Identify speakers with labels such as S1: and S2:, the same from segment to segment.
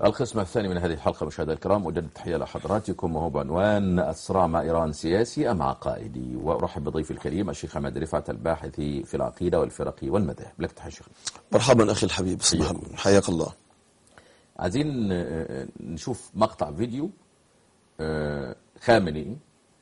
S1: القسم الثاني من هذه الحلقة مشاهدينا الكرام أجدد تحية لحضراتكم وهو بعنوان الصراع مع إيران سياسي أم عقائدي وأرحب بضيفي الكريم الشيخ أحمد رفعت الباحث في العقيدة والفرق والمذاهب لك تحية شيخ
S2: مرحبا أخي الحبيب صباح حياك الله
S1: عايزين نشوف مقطع فيديو خامنئي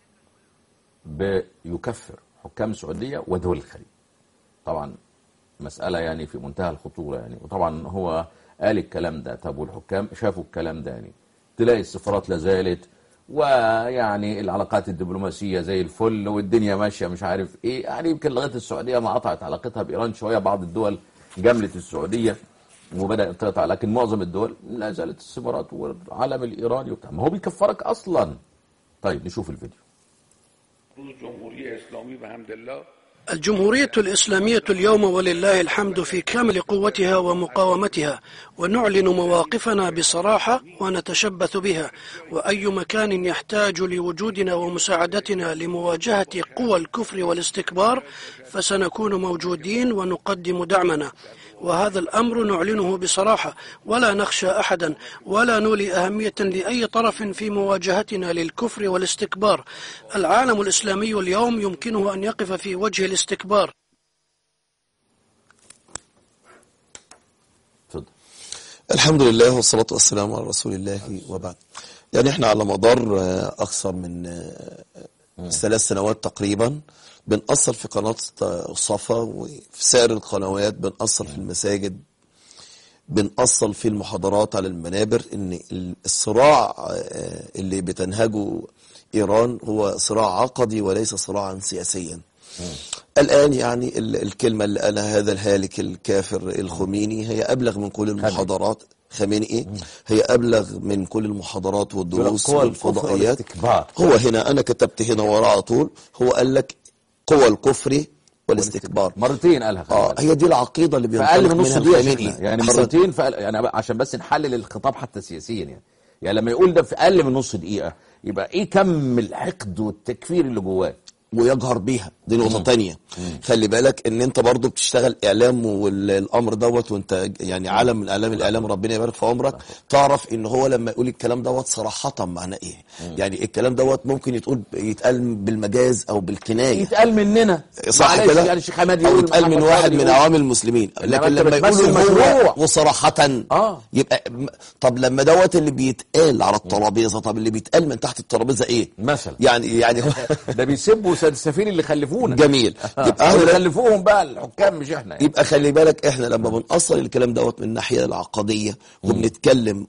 S1: بيكفر حكام السعودية ودول الخليج طبعا مسألة يعني في منتهى الخطورة يعني وطبعا هو قال الكلام ده طب والحكام شافوا الكلام ده يعني تلاقي السفارات لازالت ويعني العلاقات الدبلوماسية زي الفل والدنيا ماشية مش عارف ايه يعني يمكن لغاية السعودية ما قطعت علاقتها بإيران شوية بعض الدول جملت السعودية وبدأت تقطع لكن معظم الدول لا زالت السفارات والعالم الإيراني وبتاع ما هو بيكفرك أصلا طيب نشوف الفيديو
S3: جمهوری اسلامی به حمد الله
S4: الجمهورية الإسلامية اليوم ولله الحمد في كامل قوتها ومقاومتها ونعلن مواقفنا بصراحة ونتشبث بها وأي مكان يحتاج لوجودنا ومساعدتنا لمواجهة قوى الكفر والاستكبار فسنكون موجودين ونقدم دعمنا وهذا الأمر نعلنه بصراحة ولا نخشى أحدا ولا نولي أهمية لأي طرف في مواجهتنا للكفر والاستكبار العالم الإسلامي اليوم يمكنه أن يقف في وجه الاستكبار
S1: اتفضل
S2: الحمد لله والصلاة والسلام على رسول الله وبعد يعني احنا على مدار آه، أكثر من آه، ثلاث سنوات تقريبا بنأثر في قناة صفا وفي سائر القنوات بنأثر في المساجد بنأصل في المحاضرات على المنابر ان الصراع آه، اللي بتنهجه ايران هو صراع عقدي وليس صراعا سياسيا الآن يعني ال- الكلمة اللي قالها هذا الهالك الكافر الخميني هي أبلغ من كل المحاضرات خامنئي هي أبلغ من كل المحاضرات والدروس
S1: قوى الكفر
S2: والفضائيات
S1: والاستكبار.
S2: هو هنا أنا كتبت هنا وراه على طول هو قال لك قوى الكفر والاستكبار
S1: مرتين قالها خلي
S2: اه
S1: بالك.
S2: هي دي العقيدة اللي
S1: في اقل
S2: بينطلق
S1: من نص
S2: منها
S1: دقيقه
S2: الخامنئي
S1: شفنا. يعني
S2: أحسنت.
S1: مرتين في أقل- يعني عشان بس نحلل الخطاب حتى سياسيا يعني يعني لما يقول ده في اقل من نص دقيقه يبقى ايه كم الحقد والتكفير اللي جواه
S2: ويجهر بيها دي نقطة تانية خلي بالك ان انت برضو بتشتغل اعلام والامر دوت وانت يعني عالم من اعلام الاعلام ربنا يبارك في عمرك تعرف ان هو لما يقول الكلام دوت صراحة معناه ايه يعني الكلام دوت ممكن يتقول يتقال بالمجاز او بالكناية
S1: يتقال مننا
S2: صح
S1: معلش
S2: كده
S1: يعني الشيخ حماد
S2: او
S1: يقول
S2: يتقال من
S1: محمد
S2: واحد
S1: فاضل
S2: من
S1: يقول.
S2: عوام المسلمين
S1: إنما
S2: لكن
S1: أنت
S2: لما
S1: بتمثل
S2: يقولوا
S1: مشروع.
S2: هو وصراحة
S1: آه.
S2: يبقى م- طب لما دوت اللي بيتقال على الترابيزة طب اللي بيتقال من تحت الترابيزة ايه
S1: مثلا.
S2: يعني يعني هو
S1: ده بيسبوا السفير اللي خلفونا
S2: جميل يبقى
S1: اللي
S2: احنا
S1: خلفوهم بقى الحكام مش احنا يعني.
S2: يبقى خلي بالك احنا لما بنأصل الكلام دوت من الناحية العقدية وبنتكلم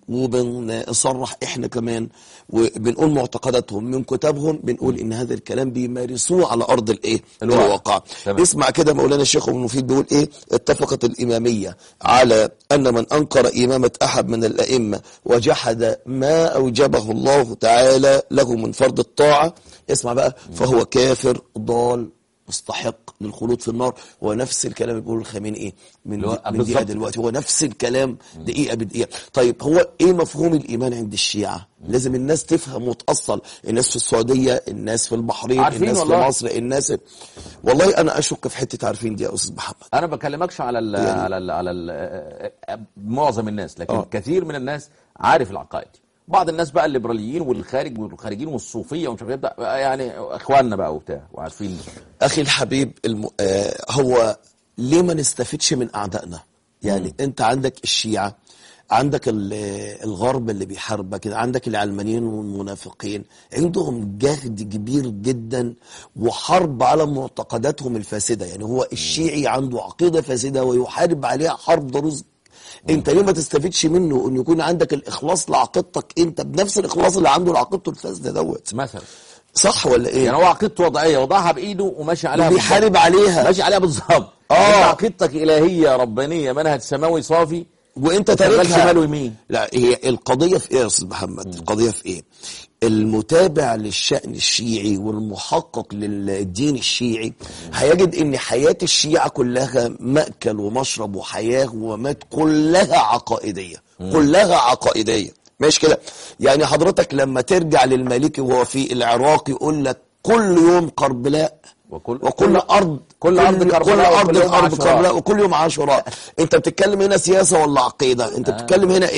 S2: وبنصرح احنا كمان وبنقول معتقداتهم من كتابهم بنقول ان هذا الكلام بيمارسوه على ارض الايه
S1: الواقع.
S2: الواقع
S1: تمام.
S2: اسمع كده مولانا الشيخ ابن مفيد بيقول ايه اتفقت الامامية على ان من انكر امامة احد من الائمة وجحد ما اوجبه الله تعالى له من فرض الطاعة اسمع بقى فهو كافر ضال مستحق للخلود في النار هو نفس الكلام اللي بيقوله الخامنئي ايه من,
S1: اللي هو
S2: من
S1: بالظبط
S2: دقيقه دلوقتي هو نفس الكلام دقيقه بدقيقه طيب هو ايه مفهوم الايمان عند الشيعه لازم الناس تفهم وتاصل الناس في السعوديه الناس في البحرين
S1: عارفين
S2: الناس
S1: والله.
S2: في مصر الناس والله انا اشك في حته عارفين دي يا استاذ محمد
S1: انا بكلمكش على ال
S2: يعني-
S1: على ال على ال معظم الناس لكن
S2: آه.
S1: كثير من الناس عارف العقائد بعض الناس بقى الليبراليين والخارج والخارجين والصوفيه ومش عارف إيه ده، يعني اخواننا بقى وبتاع وعارفين
S2: اخي الحبيب الم... آه هو ليه ما نستفدش من اعدائنا يعني انت عندك الشيعة عندك ال- آه، الغرب اللي بيحاربك عندك العلمانيين والمنافقين عندهم جهد كبير جدا وحرب على معتقداتهم الفاسدة يعني هو الشيعي عنده عقيدة فاسدة ويحارب عليها حرب ضروس انت ليه ما تستفيدش منه ان يكون عندك الاخلاص لعقيدتك انت بنفس الاخلاص اللي عنده لعقيدته الفاسده دوت
S1: مثلا
S2: صح ولا ايه
S1: يعني هو عقيدته وضعيه وضعها بايده وماشي عليها
S2: وبيحارب
S1: بالظبط.
S2: عليها.
S1: ماشي عليها بالظبط
S2: آه.
S1: انت عقيدتك الهيه ربانيه منهج سماوي صافي
S2: وانت
S1: ما تشغلش
S2: تاركها
S1: مال ويمين
S2: لا هي القضيه في ايه يا استاذ محمد القضيه في ايه المتابع للشأن الشيعي والمحقق للدين الشيعي هيجد ان حياة الشيعة كلها مأكل ومشرب وحياة ومات كلها عقائدية كلها عقائدية ماشي كده يعني حضرتك لما ترجع للمالكي وهو في العراق يقول لك كل يوم كربلاء
S1: وكل-
S2: وكل ارض
S1: كل أرض كربلاء
S2: كل ارض
S1: وكل يوم
S2: ارض
S1: عاشوراء.
S2: كربلاء وكل يوم عاشوراء انت بتتكلم هنا سياسه ولا عقيده انت بتتكلم هنا ايه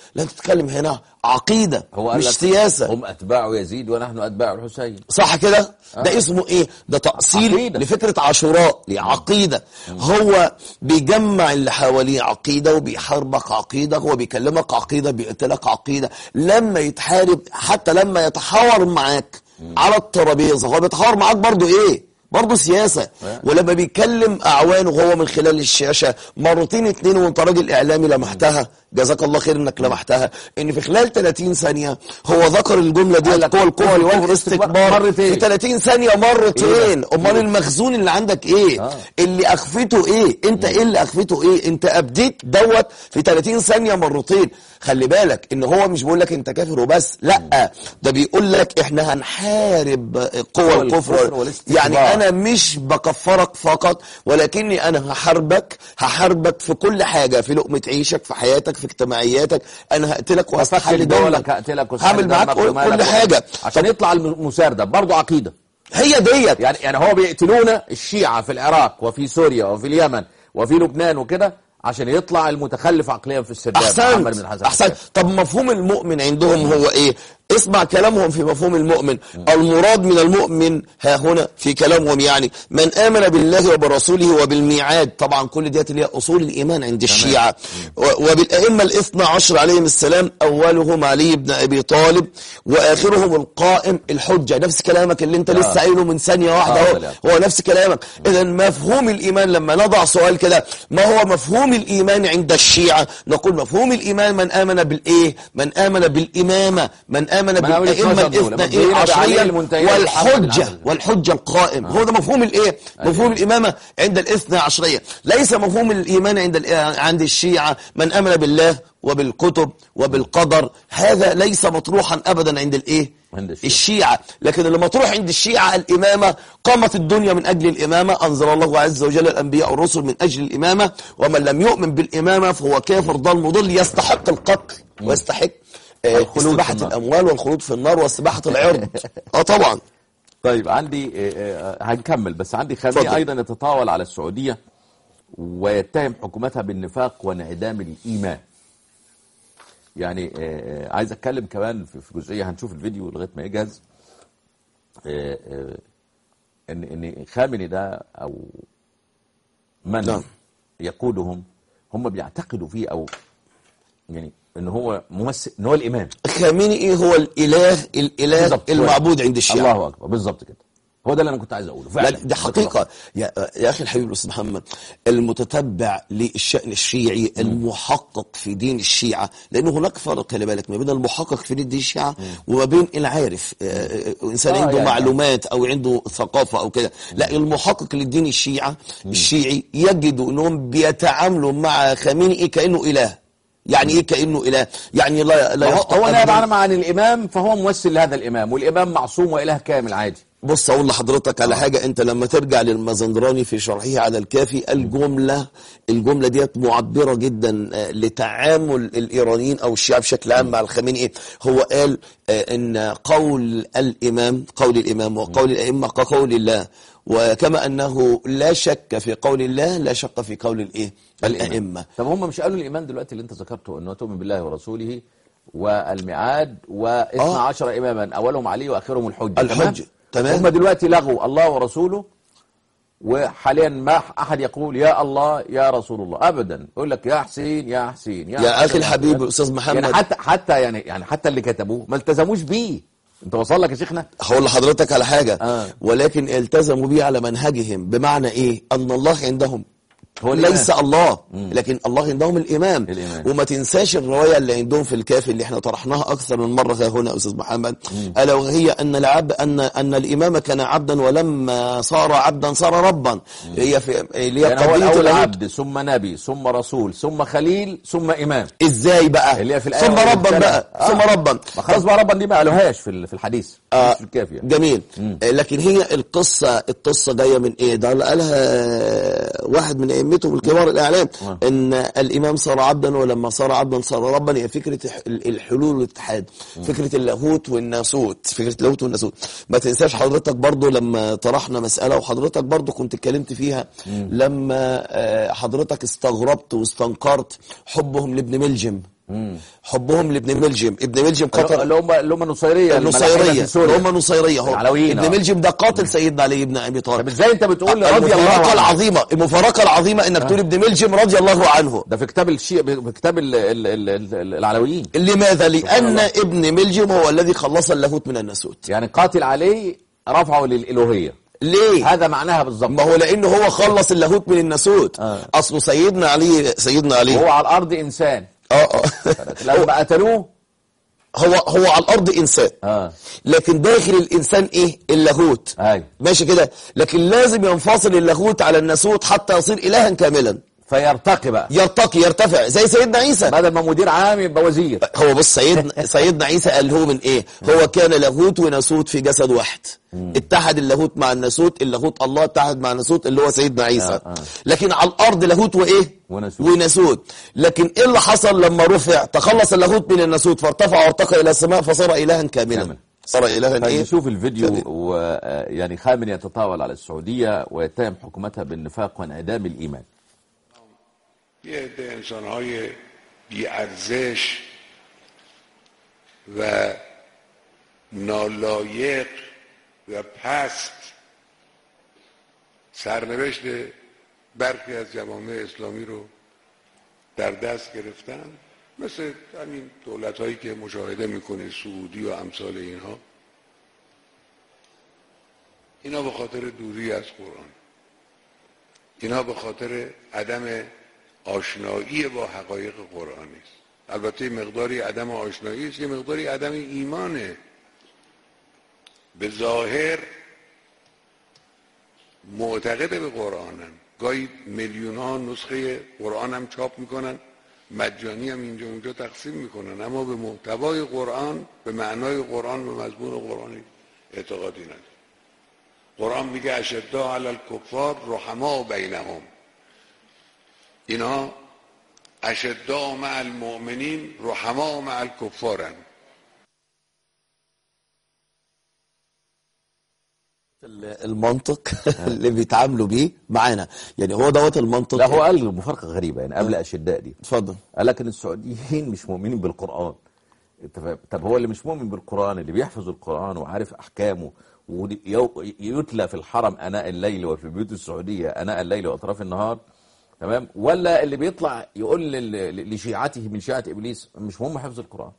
S2: لا انت بتتكلم هنا عقيده
S1: هو قال
S2: مش
S1: لك
S2: سياسه
S1: هم اتباع يزيد ونحن اتباع الحسين
S2: صح كده
S1: آه.
S2: ده اسمه ايه ده تأصيل
S1: عقيدة.
S2: لفكرة عاشوراء عقيدة هو بيجمع اللي حواليه عقيدة وبيحاربك عقيدة هو بيكلمك عقيدة بيقتلك عقيدة لما يتحارب حتى لما يتحاور معاك على الترابيزة هو بيتحاور معاك برضو ايه برضه سياسة ولما بيكلم أعوانه هو من خلال الشاشة مرتين اتنين وانت راجل إعلامي لمحتها جزاك الله خير انك لمحتها ان في خلال 30 ثانية هو ذكر الجملة دي
S1: قال لك
S2: قوى الكفر
S1: قوى
S2: والكفر
S1: الاستكبار
S2: استكبار
S1: مرتين.
S2: في 30 ثانية مرتين امال المخزون اللي عندك ايه
S1: آه.
S2: اللي اخفته ايه انت ايه اللي اخفته ايه انت ابديت دوت في 30 ثانية مرتين خلي بالك ان هو مش بيقول لك انت كافر وبس لا ده بيقول لك احنا هنحارب قوى
S1: قوى
S2: الكفر
S1: الكفر والاستكبار.
S2: يعني انا مش بكفرك فقط ولكني انا هحاربك هحاربك في كل حاجة في لقمة عيشك في حياتك في اجتماعياتك انا هقتلك
S1: وفتح
S2: وهستحل
S1: دولك
S2: دولك
S1: هقتلك وسحل
S2: هعمل معاك
S1: دمك
S2: كل
S1: ومالك
S2: كل حاجة
S1: عشان يطلع المساردة برضه عقيدة
S2: هي ديت
S1: يعني يعني هو بيقتلون الشيعة في العراق وفي سوريا وفي اليمن وفي لبنان وكده عشان يطلع المتخلف عقليا في السرداب محمد
S2: احسنت
S1: بن حسن
S2: احسنت طب مفهوم المؤمن عندهم هو ايه اسمع كلامهم في مفهوم المؤمن المراد من المؤمن ها هنا في كلامهم يعني من آمن بالله وبرسوله وبالميعاد طبعا كل ديت اللي هي أصول الإيمان عند الشيعة و- وبالأئمة الاثنى عشر عليهم السلام أولهم علي بن أبي طالب وآخرهم القائم الحجة نفس كلامك اللي انت لسه قايله من ثانية واحدة
S1: آه،
S2: اهو
S1: لا.
S2: هو نفس كلامك اذا مفهوم الايمان لما نضع سؤال كده ما هو مفهوم الايمان عند الشيعة نقول مفهوم الايمان من امن بالايه من امن بالامامة من امن
S1: من أول
S2: بالائمة
S1: 12 دول.
S2: الاثنى
S1: مبدئيين بعلي
S2: عشريا
S1: المنتهين والحافظ
S2: والحجة
S1: العدل.
S2: والحجة القائم هو ده مفهوم الايه مفهوم الامامة عند الاثنى عشرية ليس مفهوم الايمان عند ال- عند الشيعة من امن بالله وبالكتب وبالقدر هذا ليس مطروحا ابدا عند الايه
S1: عند الشيعة.
S2: الشيعة لكن اللي مطروح عند الشيعة الإمامة قامت الدنيا من أجل الإمامة أنزل الله عز وجل الأنبياء والرسل من أجل الإمامة ومن لم يؤمن بالإمامة فهو كافر ضال مضل يستحق القتل ويستحق آه،
S1: الخلود في
S2: استباحة
S1: النار.
S2: الأموال والخلود في النار واستباحة العرض اه طبعا
S1: طيب عندي آه، آه، هنكمل بس عندي
S2: اتفضل.
S1: خامنئي ايضا يتطاول على السعوديه ويتهم حكومتها بالنفاق وانعدام الايمان يعني آه، آه، عايز اتكلم كمان في في جزئيه هنشوف الفيديو لغايه ما يجهز آه، آه، ان ان خامنئي ده او من
S2: نعم.
S1: يقودهم هم بيعتقدوا فيه او يعني ان هو ممثل ان هو الامام
S2: خامنئي هو الإله الإله
S1: بالظبط.
S2: المعبود عند الشيعة
S1: الله اكبر بالظبط كده هو ده اللي انا كنت عايز اقوله
S2: لا
S1: فعلا
S2: دي حقيقة يا, يا أخي الحبيب الأستاذ محمد المتتبع للشأن الشيعي المحقق في دين الشيعة لأنه هناك فرق خلي بالك ما بين المحقق في دين الشيعة وما بين العارف آه، آه، إنسان
S1: آه،
S2: عنده
S1: يعني.
S2: معلومات أو عنده ثقافة أو كده لا المحقق للدين الشيعة الشيعي يجد أنهم بيتعاملوا مع خامنئي كأنه إله يعني إيه كأنه إله يعني لا لا
S1: هو,
S2: يخطئ
S1: هو نائب
S2: أبداً.
S1: عنه عن الامام فهو ممثل لهذا الامام والامام معصوم واله كامل عادي
S2: بص اقول لحضرتك على حاجه انت لما ترجع للمازندراني في شرحه على الكافي الجمله الجمله ديت معبره جدا آه، لتعامل الايرانيين او الشيعة بشكل عام مع الخميني هو قال آه، ان قول الامام قول الامام وقول الائمه كقول الله وكما انه لا شك في قول الله لا شك في قول الايه الائمه
S1: طب هم مش قالوا الايمان دلوقتي اللي انت ذكرته انه تؤمن بالله ورسوله والميعاد و12
S2: آه.
S1: اماما اولهم علي واخرهم الحجه
S2: الحجة، تمام.
S1: هم دلوقتي لغوا الله ورسوله وحاليا ما احد يقول يا الله يا رسول الله ابدا يقول لك يا حسين يا حسين
S2: يا
S1: حسن،
S2: أخي الحبيب
S1: حسين.
S2: الأستاذ محمد.
S1: يعني حتى حتى يعني يعني حتى اللي كتبوه ما التزموش بيه انت وصل لك يا شيخنا
S2: هقول لحضرتك على حاجة
S1: آه.
S2: ولكن التزموا بيه على منهجهم بمعنى ايه ان الله عندهم
S1: هو
S2: ليس
S1: الإمام.
S2: الله لكن الله عندهم الإمام
S1: الإمام.
S2: وما تنساش الرواية اللي عندهم في الكافي اللي احنا طرحناها أكثر من مرة ها هنا أستاذ محمد ألا وهي أن العبد أن أن الإمام كان عبدا ولما صار عبدا صار ربا هي في اللي هي
S1: يعني هو
S2: قضية
S1: الاول
S2: العبد
S1: عبد ثم نبي ثم رسول ثم خليل ثم امام
S2: ازاي بقى
S1: اللي هي في الآية
S2: ثم ربا
S1: والثلاثة.
S2: بقى
S1: آه.
S2: ثم ربا
S1: ما خلاص بقى ربا دي ما قالوهاش في ال- في الحديث
S2: آه
S1: مش في الكافي يعني.
S2: جميل آه، لكن هي القصة القصة جاية من ايه ده اللي قالها واحد من ائمتهم الكبار الاعلام
S1: آه.
S2: ان الامام صار عبدا ولما صار عبدا صار ربا هي فكرة ال- الحلول والاتحاد فكرة اللاهوت والناسوت فكرة اللاهوت والناسوت ما تنساش حضرتك برضو لما طرحنا مسألة وحضرتك برضو كنت اتكلمت فيها لما آه، حضرتك استغربت واستنكرت حبهم لابن ملجم حبهم لابن ملجم ابن ملجم قتل
S1: اللي هم اللي هم النصيريه الملاحدة
S2: النصيرية
S1: في سوريا.
S2: اللي هم نصيرية هو
S1: العلويين،
S2: ابن
S1: آه.
S2: ملجم ده قاتل سيدنا علي بن ابي طالب
S1: طب ازاي انت بتقول رضي الله
S2: المفارقة
S1: عنه
S2: العظيمة المفارقة العظيمة انك تقول ابن ملجم رضي الله عنه
S1: ده في كتاب الشيء في كتاب ال- ال- ال- ال- العلويين
S2: لماذا لان
S1: الله.
S2: ابن ملجم هو الذي خلص اللاهوت من الناسوت
S1: يعني قاتل عليه رفعه للالوهيه
S2: ليه
S1: هذا معناها بالظبط
S2: ما هو لانه هو خلص اللاهوت من الناسوت
S1: آه.
S2: اصله سيدنا علي سيدنا علي
S1: هو على الارض انسان
S2: اه اه
S1: لما قتلوه
S2: هو هو على الارض انسان
S1: اه
S2: لكن داخل الانسان ايه اللاهوت
S1: ايوه
S2: ماشي كده لكن لازم ينفصل اللاهوت على الناسوت حتى يصير الها كاملا
S1: فيرتقي بقى
S2: يرتقي يرتفع زي سيدنا عيسى
S1: بدل ما مدير عام يبقى وزير
S2: هو بص سيدنا سيدنا عيسى قال هو من ايه هو كان لاهوت وناسوت في جسد واحد اتحد اللاهوت مع الناسوت اللاهوت الله اتحد مع الناسوت اللي هو سيدنا عيسى
S1: آه، آه.
S2: لكن على الارض لاهوت وايه
S1: وناسوت.
S2: وناسوت لكن ايه اللي حصل لما رفع تخلص اللاهوت من الناسوت فارتفع وارتقى الى السماء فصار الها كاملا
S1: كامل.
S2: صار الها
S1: طيب
S2: ايه
S1: نشوف الفيديو
S2: كامل.
S1: ويعني خامن يتطاول على السعوديه ويتهم حكومتها بالنفاق وانعدام الايمان
S3: یه عده انسانهای بیارزش و نالایق و پست سرنوشت برخی از جوامع اسلامی رو در دست گرفتن مثل همین دولت هایی که مشاهده میکنه سعودی و امثال اینها اینا به خاطر دوری از قرآن اینا به خاطر عدم آشنایی با حقایق قرآنی است البته یه مقداری عدم آشنایی است یه مقداری عدم ایمانه به ظاهر معتقد به قرآنن گاهی میلیون ها نسخه قرآن هم چاپ میکنن مجانی هم اینجا اونجا تقسیم میکنن اما به محتوای قرآن به معنای قرآن و مضمون قرآنی اعتقادی نداره قرآن میگه اشدا علی الکفار رحما بینهم اینا اشدا مع المؤمنین رحما مع الکفارن
S2: المنطق اللي بيتعاملوا بيه معانا يعني هو دوت المنطق
S1: لا هو قال مفارقه غريبه يعني قبل اشداء دي
S2: اتفضل
S1: قال لك ان السعوديين مش مؤمنين بالقران انت فاهم؟ طب هو اللي مش مؤمن بالقران اللي بيحفظ القران وعارف احكامه ويتلى في الحرم اناء الليل وفي بيوت السعوديه اناء الليل واطراف النهار تمام ولا اللي بيطلع يقول لل- لشيعته من شيعه ابليس مش مهم حفظ القران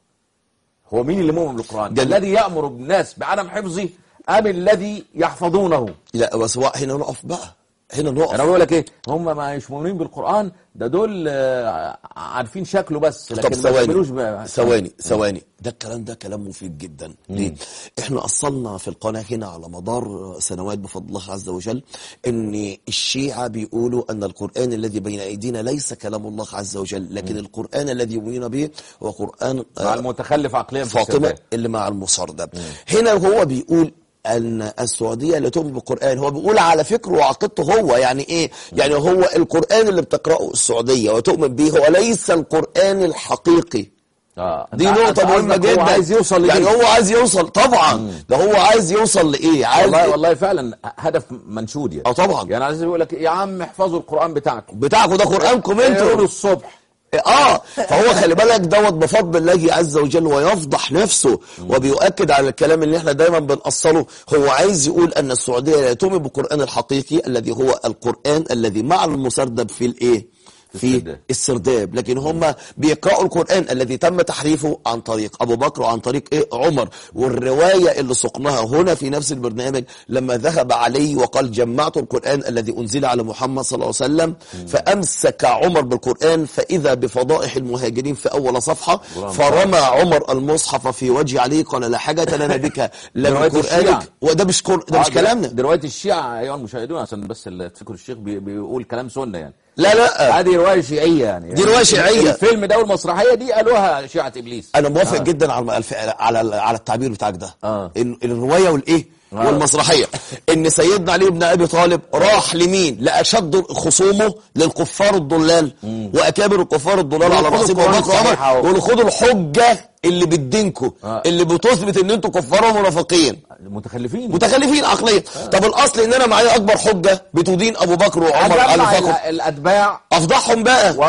S1: هو مين اللي مؤمن بالقران
S2: ده-
S1: الذي يامر الناس بعدم حفظه ام الذي يحفظونه
S2: لا بس هو هنا نقف بقى هنا نقف
S1: انا بقول لك ايه هم ما مش مؤمنين بالقران ده دول آه، عارفين شكله بس لكن
S2: طب
S1: ما
S2: ثواني
S1: بيعملوش بقى-
S2: ثواني ثواني ده الكلام ده كلام مفيد جدا ليه احنا اصلنا في القناه هنا على مدار سنوات بفضل الله عز وجل ان الشيعه بيقولوا ان القران الذي بين ايدينا ليس كلام الله عز وجل لكن القران الذي يؤمنون به هو قران
S1: مع
S2: آه،
S1: المتخلف عقليا في
S2: فاطمه
S1: السرداب.
S2: اللي مع المصردب هنا هو بيقول ان السعوديه لا تؤمن بالقران هو بيقول على فكره وعقيدته هو يعني ايه يعني هو القران اللي بتقراه السعوديه وتؤمن به هو ليس القران الحقيقي
S1: اه
S2: دي
S1: أنت-
S2: نقطة
S1: أنت
S2: مهمة
S1: قصدك
S2: جدا
S1: هو عايز يوصل
S2: يعني
S1: لإيه؟
S2: هو عايز يوصل طبعا ده هو عايز يوصل لإيه عايز
S1: والله والله فعلا هدف منشود يعني
S2: اه طبعا
S1: يعني عايز يقول لك يا عم احفظوا القران بتاعكم
S2: بتاعكم ده قرآنكم
S1: اقروا
S2: انتوا
S1: الصبح
S2: اه فهو خلي بالك دوت بفضل الله عز وجل ويفضح نفسه وبيؤكد على الكلام اللي احنا دايما بنأصله هو عايز يقول ان السعوديه لا تؤمن بالقران الحقيقي الذي هو القران الذي مع المسردب في الايه في
S1: السرداب.
S2: السرداب لكن هم بيقرأوا القرآن الذي تم تحريفه عن طريق أبو بكر وعن طريق إيه عمر والرواية اللي سقناها هنا في نفس البرنامج لما ذهب علي وقال جمعت القرآن الذي أنزل على محمد صلى الله عليه وسلم فأمسك عمر بالقرآن فإذا بفضائح المهاجرين في أول صفحة
S1: قرآن
S2: فرمى عمر المصحف في وجه علي قال لا حاجة لنا بك لا
S1: رواية
S2: من
S1: الشيعة.
S2: قرآنك وده مش كر... ده مش
S1: آه،
S2: كلامنا
S1: دي روايه الشيعه ايها المشاهدون عشان بس اللي تفكروا الشيخ بي- بيقول كلام سنه يعني
S2: لا لا
S1: هذه روايه شيعيه يعني
S2: دي رواية شيعية.
S1: الفيلم ده والمسرحيه دي قالوها شيعه ابليس
S2: انا موافق جدا على الف- على على التعبير بتاعك ده
S1: آه.
S2: إن الروايه والايه
S1: آه.
S2: والمسرحيه ان سيدنا علي بن ابي طالب راح لمين لاشد خصومه للكفار الضلال واكابر الكفار الضلال على
S1: خدوا
S2: راسهم
S1: القرآن
S2: ابو بكر
S1: الصحيح أهو.
S2: وعمر يقولوا خدوا الحجه اللي بدينكم
S1: آه.
S2: اللي بتثبت ان انتوا كفار ومنافقين
S1: متخلفين
S2: متخلفين عقليا طب الاصل ان انا معايا اكبر حجه بتدين ابو بكر وعمر على
S1: اجمع
S2: فقط
S1: ال- الاتباع
S2: افضحهم بقى
S1: و...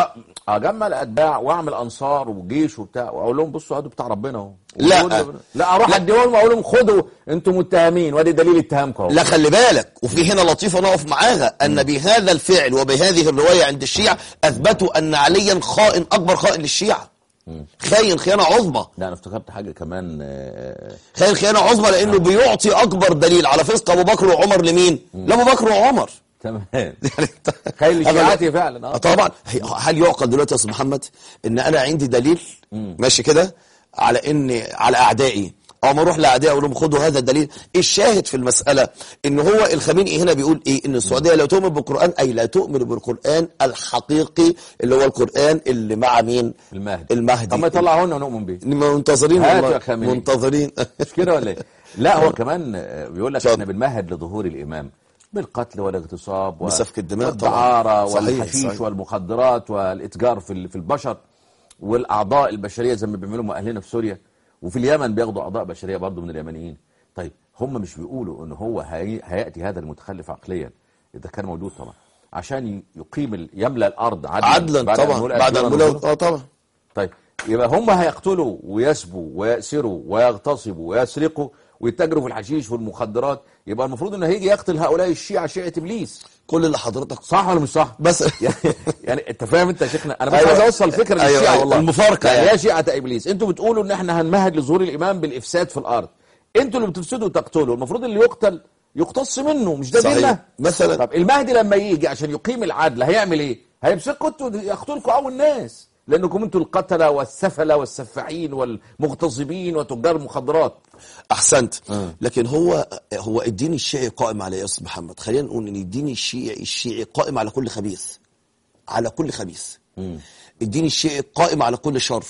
S1: اجمع الاتباع واعمل انصار وجيش وبتاع واقول لهم بصوا هاتوا بتاع ربنا اهو
S2: لا.
S1: وقول- لا اروح اديهم واقول لهم خدوا انتم متهمين وادي دليل اتهامكم اهو
S2: لا خلي بالك وفي هنا لطيفة نقف معاها أن بهذا الفعل وبهذه الرواية عند الشيعة أثبتوا أن عليا خائن أكبر خائن للشيعة خاين خيانة عظمى
S1: لا انا افتكرت حاجه كمان آه،
S2: خاين خيانة عظمى لأنه بيعطي أكبر دليل على فسق أبو بكر وعمر لمين؟ لأبو بكر وعمر
S1: تمام
S2: يعني
S1: خيل
S2: أنا-
S1: الشيعاتي فعلا
S2: آه
S1: اه
S2: طبعا هي- هل يعقل دلوقتي يا استاذ محمد ان انا عندي دليل ماشي كده على ان على اعدائي او ما اروح لاعدائي اقول لهم خدوا هذا الدليل الشاهد في المساله ان هو الخميني هنا بيقول ايه ان السعوديه لا تؤمن بالقران اي لا تؤمن بالقران الحقيقي اللي هو القران اللي مع مين
S1: المهدي
S2: المهدي
S1: طب ما يطلعونا ونؤمن بيه
S2: منتظرين
S1: هاتوا
S2: والله
S1: يا خميني.
S2: منتظرين
S1: مش كده ولا ايه؟ لا هو كمان آه، بيقول لك
S2: اتفضل.
S1: احنا بنمهد لظهور الامام بالقتل والاغتصاب
S2: بسفك الدماء طبعا.
S1: والدعارة
S2: صحيح،
S1: والحشيش
S2: صحيح.
S1: والمخدرات والاتجار في ال- في البشر والاعضاء البشريه زي ما بيعملوا مع اهلنا في سوريا وفي اليمن بياخدوا اعضاء بشريه برضه من اليمنيين طيب هم مش بيقولوا ان هو هي... هياتي هذا المتخلف عقليا اذا كان موجود طبعا عشان ي- يقيم ال... يملا الارض عدلا
S2: عدلا
S1: بعد أن
S2: طبعا
S1: نقول
S2: بعد ان
S1: أشهر
S2: نقول-
S1: رسوله.
S2: اه طبعا
S1: طيب يبقى هم هيقتلوا ويسبوا ويأسروا ويغتصبوا ويسرقوا ويتاجروا في الحشيش والمخدرات يبقى المفروض انه هيجي يقتل هؤلاء الشيعة شيعة ابليس
S2: كل اللي حضرتك
S1: صح ولا مش صح؟
S2: بس
S1: يعني, يعني انت فاهم انت يا شيخنا انا بس
S2: أيوة.
S1: عايز اوصل فكره
S2: أيوة،
S1: للشيعة
S2: أيوة.
S1: والله
S2: المفارقة
S1: يعني
S2: يعني.
S1: يا شيعة ابليس انتوا بتقولوا ان احنا هنمهد لظهور الامام بالافساد في الارض انتوا اللي بتفسدوا وتقتلوا المفروض اللي يقتل يقتص منه مش ده
S2: صحيح.
S1: ديننا
S2: مثلا.
S1: طب المهدي لما يجي عشان يقيم العدل هيعمل ايه هيمسكوا انتوا يقتلكوا اول ناس لانكم انتوا القتله والسفله والسفاحين والمغتصبين وتجار المخدرات
S2: احسنت لكن هو هو الدين الشيعي قائم على إيه يا استاذ محمد خلينا نقول ان الدين الشيعي الشيعي قائم على كل خبيث على كل خبيث الدين الشيعي قائم على كل شر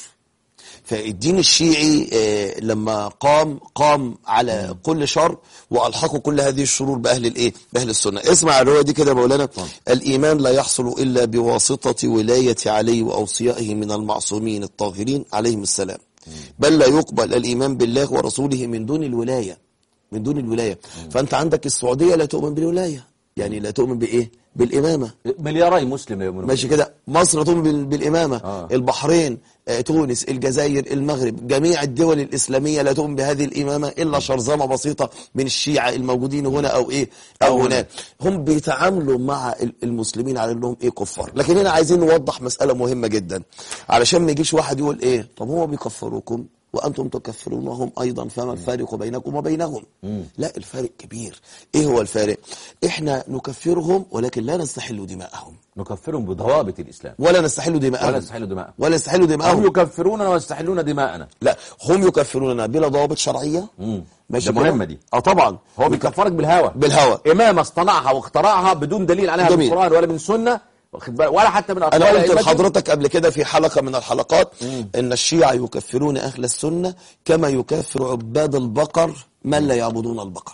S2: فالدين الشيعي آه، لما قام قام على كل شر والحقوا كل هذه الشرور باهل الايه باهل السنه اسمع الروايه دي كده يا مولانا الايمان لا يحصل الا بواسطه ولايه علي واوصيائه من المعصومين الطاهرين عليهم السلام بل لا يقبل الايمان بالله ورسوله من دون الولايه من دون الولايه فانت عندك السعوديه لا تؤمن بالولايه يعني لا تؤمن بايه بالامامه
S1: ملياري مسلم لا يؤمنون
S2: ماشي كده مصر تؤمن بال- بالإمامة
S1: آه.
S2: البحرين آه، تونس الجزائر المغرب جميع الدول الإسلامية لا تؤمن بهذه الإمامة إلا شرذمة بسيطة من الشيعة الموجودين هنا أو إيه أو هناك هم بيتعاملوا مع ال- المسلمين على أنهم إيه كفار لكن هنا عايزين نوضح مسألة مهمة جدا علشان ما يجيش واحد يقول إيه طب هو بيكفروكم وأنتم تكفرونهم أيضا فما الفارق بينكم وبينهم لا الفارق كبير إيه هو الفارق إحنا نكفرهم ولكن لا نستحل دماءهم
S1: نكفرهم بضوابط الاسلام
S2: ولا نستحل دماءهم
S1: ولا نستحل دماءهم
S2: ولا نستحل
S1: هم
S2: دماءهم
S1: يكفروننا ويستحلون دماءنا
S2: لا هم يكفروننا بلا ضوابط شرعيه ماشي
S1: ده
S2: كده؟
S1: مهمة دي.
S2: اه طبعا
S1: هو بيكفرك بالهوى
S2: بالهوى
S1: إمامة اصطنعها واخترعها بدون دليل عليها من
S2: جميل.
S1: القرآن ولا من سنة واخد بالك؟ ولا حتى من أقوال
S2: انا قلت
S1: أئمتهم.
S2: لحضرتك قبل كده في حلقه من الحلقات ان الشيعة يكفرون اهل السنه كما يكفر عباد البقر من لا يعبدون البقر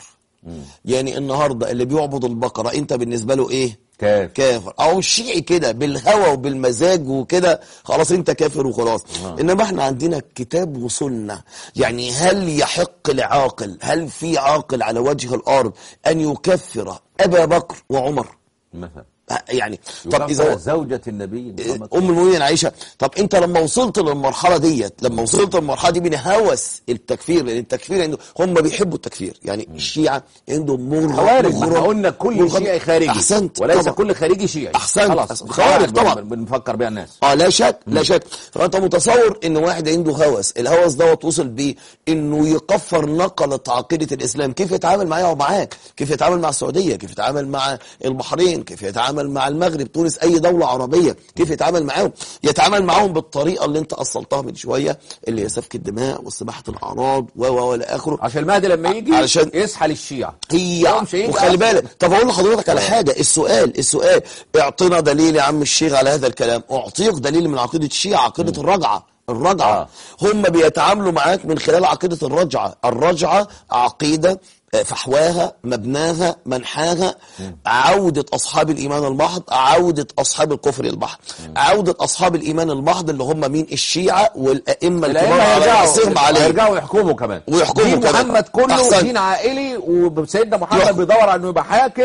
S2: يعني النهارده اللي بيعبد البقره انت بالنسبه له ايه
S1: كافر.
S2: كافر او الشيعي كده بالهوى وبالمزاج وكده خلاص انت كافر وخلاص انما احنا عندنا كتاب وسنه يعني هل يحق لعاقل هل في عاقل على وجه الارض ان يكفر ابا بكر وعمر
S1: مثلا
S2: يعني طب اذا
S1: يكفر
S2: هو-
S1: زوجة النبي محمد
S2: ام المؤمنين عائشه طب انت لما وصلت للمرحله ديت لما وصلت للمرحله دي من هوس التكفير لان التكفير عنده هم بيحبوا التكفير يعني الشيعه عندهم مغرب
S1: خوارج ما احنا
S2: مغرب-
S1: قلنا كل
S2: مغرب-
S1: شيعي خارجي
S2: احسنت
S1: وليس
S2: طبعا.
S1: كل خارجي شيعي
S2: أحسنت.
S1: خلاص
S2: أحسنت. خوارج طبعا.
S1: بن- بنفكر بيها الناس
S2: اه لا شك لا شك فانت متصور ان واحد عنده هوس الهوس دوت وصل بيه انه يكفر نقلة عقيدة الاسلام كيف يتعامل معايا ومعاك كيف يتعامل مع السعودية كيف يتعامل مع البحرين كيف يتعامل مع المغرب تونس اي دولة عربية كيف يتعامل معاهم يتعامل معاهم بالطريقة اللي انت اصلتها من شوية اللي هي سفك الدماء واستباحة الاعراض و و والى اخره
S1: عشان المهدي لما يجي
S2: علشان-
S1: يسحل الشيعة
S2: هي
S1: هو مش هيجي
S2: وخلي
S1: أصلاً.
S2: بالك طب اقول لحضرتك على حاجه السؤال السؤال اعطنا دليل يا عم الشيخ على هذا الكلام اعطيك دليل من عقيده الشيعه عقيده الرجعه الرجعه
S1: آه.
S2: هم بيتعاملوا معاك من خلال عقيده الرجعه الرجعه عقيده آه، فحواها مبناها منحاها عودة أصحاب الإيمان المحض عودة أصحاب الكفر المحض عودة أصحاب الإيمان المحض اللي هم مين الشيعة والأئمة الكبار
S1: الأئمة
S2: على رأسهم
S1: هيرجعوا
S2: عليه
S1: هيرجعوا يحكموا كمان
S2: ويحكموا
S1: دين
S2: كمان.
S1: محمد كله
S2: أحسنت.
S1: دين عائلي وسيدنا محمد
S2: يحكم.
S1: بيدور على انه يبقى حاكم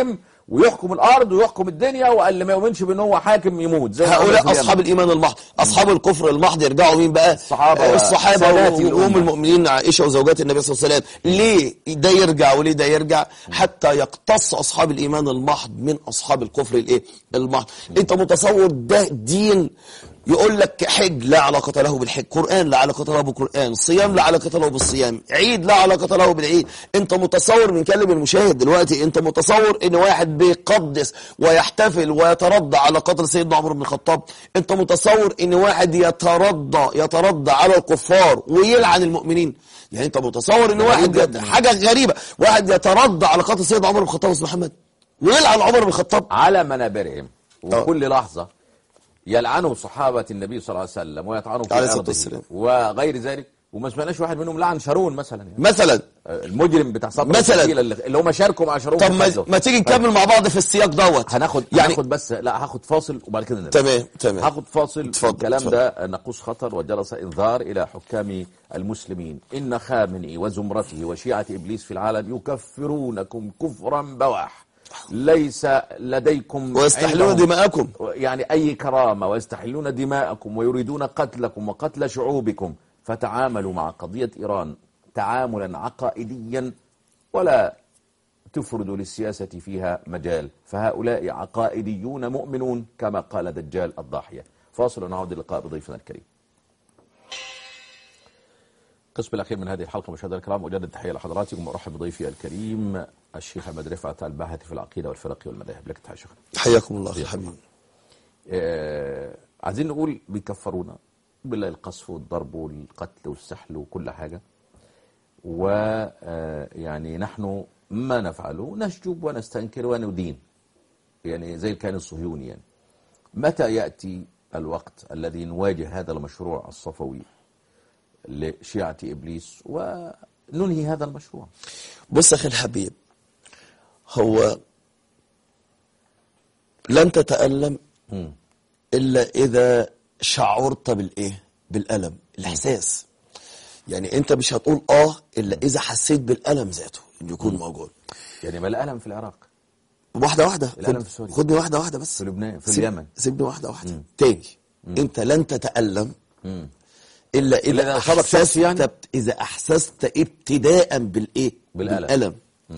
S1: ويحكم الارض ويحكم الدنيا واللي ما يؤمنش بان هو حاكم يموت زي ما عمل في
S2: هؤلاء
S1: اليمن.
S2: اصحاب الايمان المحض اصحاب الكفر المحض يرجعوا مين بقى
S1: الصحابة
S2: آه، الصحابه
S1: وسادات
S2: وام
S1: الأمة.
S2: المؤمنين عائشه وزوجات النبي صلى الله عليه وسلم ليه ده يرجع وليه ده يرجع حتى يقتص اصحاب الايمان المحض من اصحاب الكفر الايه المحض انت متصور ده دين يقول لك حج لا علاقة له بالحج قرآن لا علاقة له بالقرآن صيام لا علاقة له بالصيام عيد لا علاقة له بالعيد انت متصور من كلم المشاهد دلوقتي انت متصور ان واحد بيقدس ويحتفل ويترضى على قتل سيدنا عمر بن الخطاب انت متصور ان واحد يترضى يترضى على الكفار ويلعن المؤمنين يعني انت متصور ان واحد يت... حاجة غريبة واحد يترضى على قتل سيدنا عمر بن الخطاب اسمه محمد ويلعن عمر بن الخطاب
S1: على منابرهم وكل لحظة يلعنوا صحابة النبي صلى الله عليه وسلم ويطعنوا في
S2: عليه الصلاة
S1: أرضه
S2: والسلام.
S1: وغير ذلك وما سمعناش واحد منهم لعن شارون مثلا يعني.
S2: مثلا
S1: المجرم بتاع صبر
S2: مثلا.
S1: السبيل اللي اللي هم شاركوا مع شارون
S2: طب
S1: في
S2: ما,
S1: غزوة.
S2: ما تيجي نكمل مع بعض في السياق دوت
S1: هناخد
S2: يعني
S1: هناخد بس لا هاخد فاصل وبعد كده نرجع
S2: تمام تمام
S1: هاخد فاصل
S2: اتفضل،
S1: الكلام
S2: اتفضل.
S1: ده نقص خطر وجلس انذار الى حكام المسلمين ان خامنئي وزمرته وشيعه ابليس في العالم يكفرونكم كفرا بواح ليس لديكم
S2: ويستحلون
S1: عندهم
S2: دماءكم
S1: يعني اي كرامه ويستحلون دماءكم ويريدون قتلكم وقتل شعوبكم فتعاملوا مع قضيه ايران تعاملا عقائديا ولا تفرد للسياسة فيها مجال فهؤلاء عقائديون مؤمنون كما قال دجال الضاحية فاصل ونعود اللقاء بضيفنا الكريم القسم الأخير من هذه الحلقة مشاهدينا الكرام أجدد التحية لحضراتكم وأرحب بضيفي الكريم الشيخ أحمد رفعت الباحث في العقيدة والفرق والمذاهب لك تحية شيخنا
S2: حياكم الله يا حبيبي
S1: آه، عايزين نقول بيكفرونا بالله القصف والضرب والقتل والسحل وكل حاجة ويعني نحن ما نفعله نشجب ونستنكر وندين يعني زي الكيان الصهيوني يعني متى يأتي الوقت الذي نواجه هذا المشروع الصفوي لشيعة إبليس وننهي هذا المشروع
S2: بص أخي الحبيب هو لن تتألم
S1: مم.
S2: إلا إذا شعرت بالإيه بالألم الإحساس يعني أنت مش هتقول آه إلا إذا حسيت بالألم ذاته إنه يكون موجود
S1: يعني ما الألم في العراق
S2: واحدة واحدة
S1: الألم
S2: خد-
S1: في سوريا.
S2: خدني واحدة واحدة بس
S1: في لبنان في
S2: سيب-
S1: اليمن
S2: سيبني واحدة واحدة تاني أنت لن تتألم
S1: مم.
S2: إلا
S1: إلا
S2: إذا
S1: إذا أصابك
S2: أحسست
S1: شخص يعني؟
S2: إذا أحسست ابتداء بالإيه
S1: بالألم.
S2: بالألم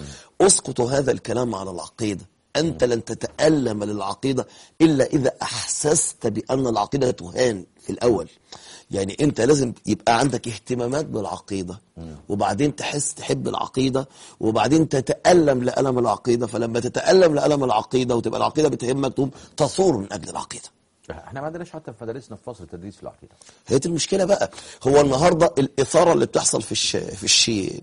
S2: أسقط هذا الكلام على العقيدة أنت لن تتألم للعقيدة إلا إذا أحسست بأن العقيدة تهان في الأول يعني أنت لازم يبقى عندك اهتمامات بالعقيدة وبعدين تحس تحب العقيدة وبعدين تتألم لألم العقيدة فلما تتألم لألم العقيدة وتبقى العقيدة بتهمك تقوم تصور من أجل العقيدة
S1: احنا ما عندناش حتى في مدارسنا في فصل تدريس في العقيدة
S2: هي دي المشكلة بقى هو النهاردة الإثارة اللي بتحصل في الش... في الشيء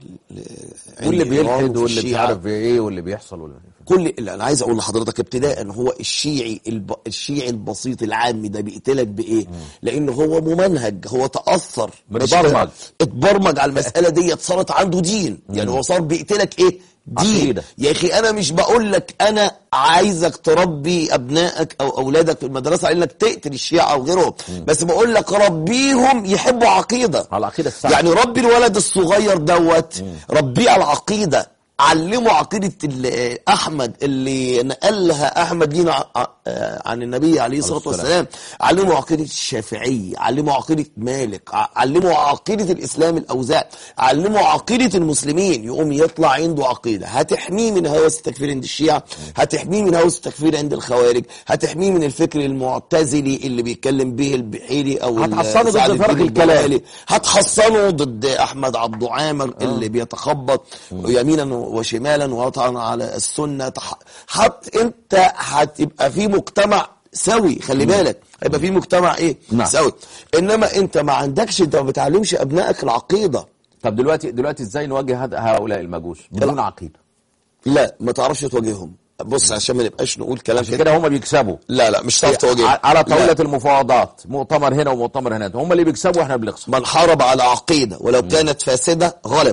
S1: واللي بيلحد واللي مش عارف ايه واللي بيحصل واللي
S2: كل اللي انا عايز اقول لحضرتك ابتداء هو الشيعي الب... الشيعي البسيط العامي ده بيقتلك بايه؟ لان هو ممنهج هو تاثر
S1: متبرمج.
S2: اتبرمج على المساله دي صارت عنده دين يعني هو صار بيقتلك ايه؟ دين
S1: عقيدة.
S2: يا اخي انا مش بقول لك انا عايزك تربي ابنائك او اولادك في المدرسه على انك تقتل الشيعه او غيرهم بس بقول لك ربيهم يحبوا عقيده
S1: على العقيدة السعيدة
S2: يعني ربي الولد الصغير دوت ربيه على العقيدة علمه عقيدة ال- أحمد اللي نقلها أحمد لينا ع- ع- عن النبي عليه الصلاة
S1: السلام.
S2: والسلام علمه عقيدة الشافعي علمه عقيدة مالك ع- علمه عقيدة الإسلام الأوزاع علمه عقيدة المسلمين يقوم يطلع عنده عقيدة هتحميه من هوس التكفير عند الشيعة هتحميه من هوس التكفير عند الخوارج هتحميه من الفكر المعتزلي اللي بيتكلم به البحيري أو ال-
S1: هتحصنه ضد
S2: سعد
S1: فرق
S2: الدين
S1: الكلام.
S2: البغالي. هتحصنه ضد احمد عبد عامر اللي بيتخبط يمينا وشمالا ويطعن على السنه تح- حط انت هتبقى في مجتمع سوي خلي بالك هيبقى في مجتمع ايه
S1: نعم.
S2: سوي انما انت ما عندكش انت ما بتعلمش ابنائك العقيده
S1: طب دلوقتي دلوقتي ازاي نواجه هذا- هؤلاء المجوس بدون
S2: لا.
S1: عقيدة
S2: لا ما تعرفش تواجههم بص عشان ما نبقاش نقول كلام
S1: عشان
S2: كده
S1: كده هم بيكسبوا
S2: لا لا مش هتعرف تواجههم
S1: ع- على طاولة
S2: لا.
S1: المفاوضات مؤتمر هنا ومؤتمر هناك هم اللي بيكسبوا واحنا بنخسر
S2: من حارب على عقيده ولو كانت فاسده غلب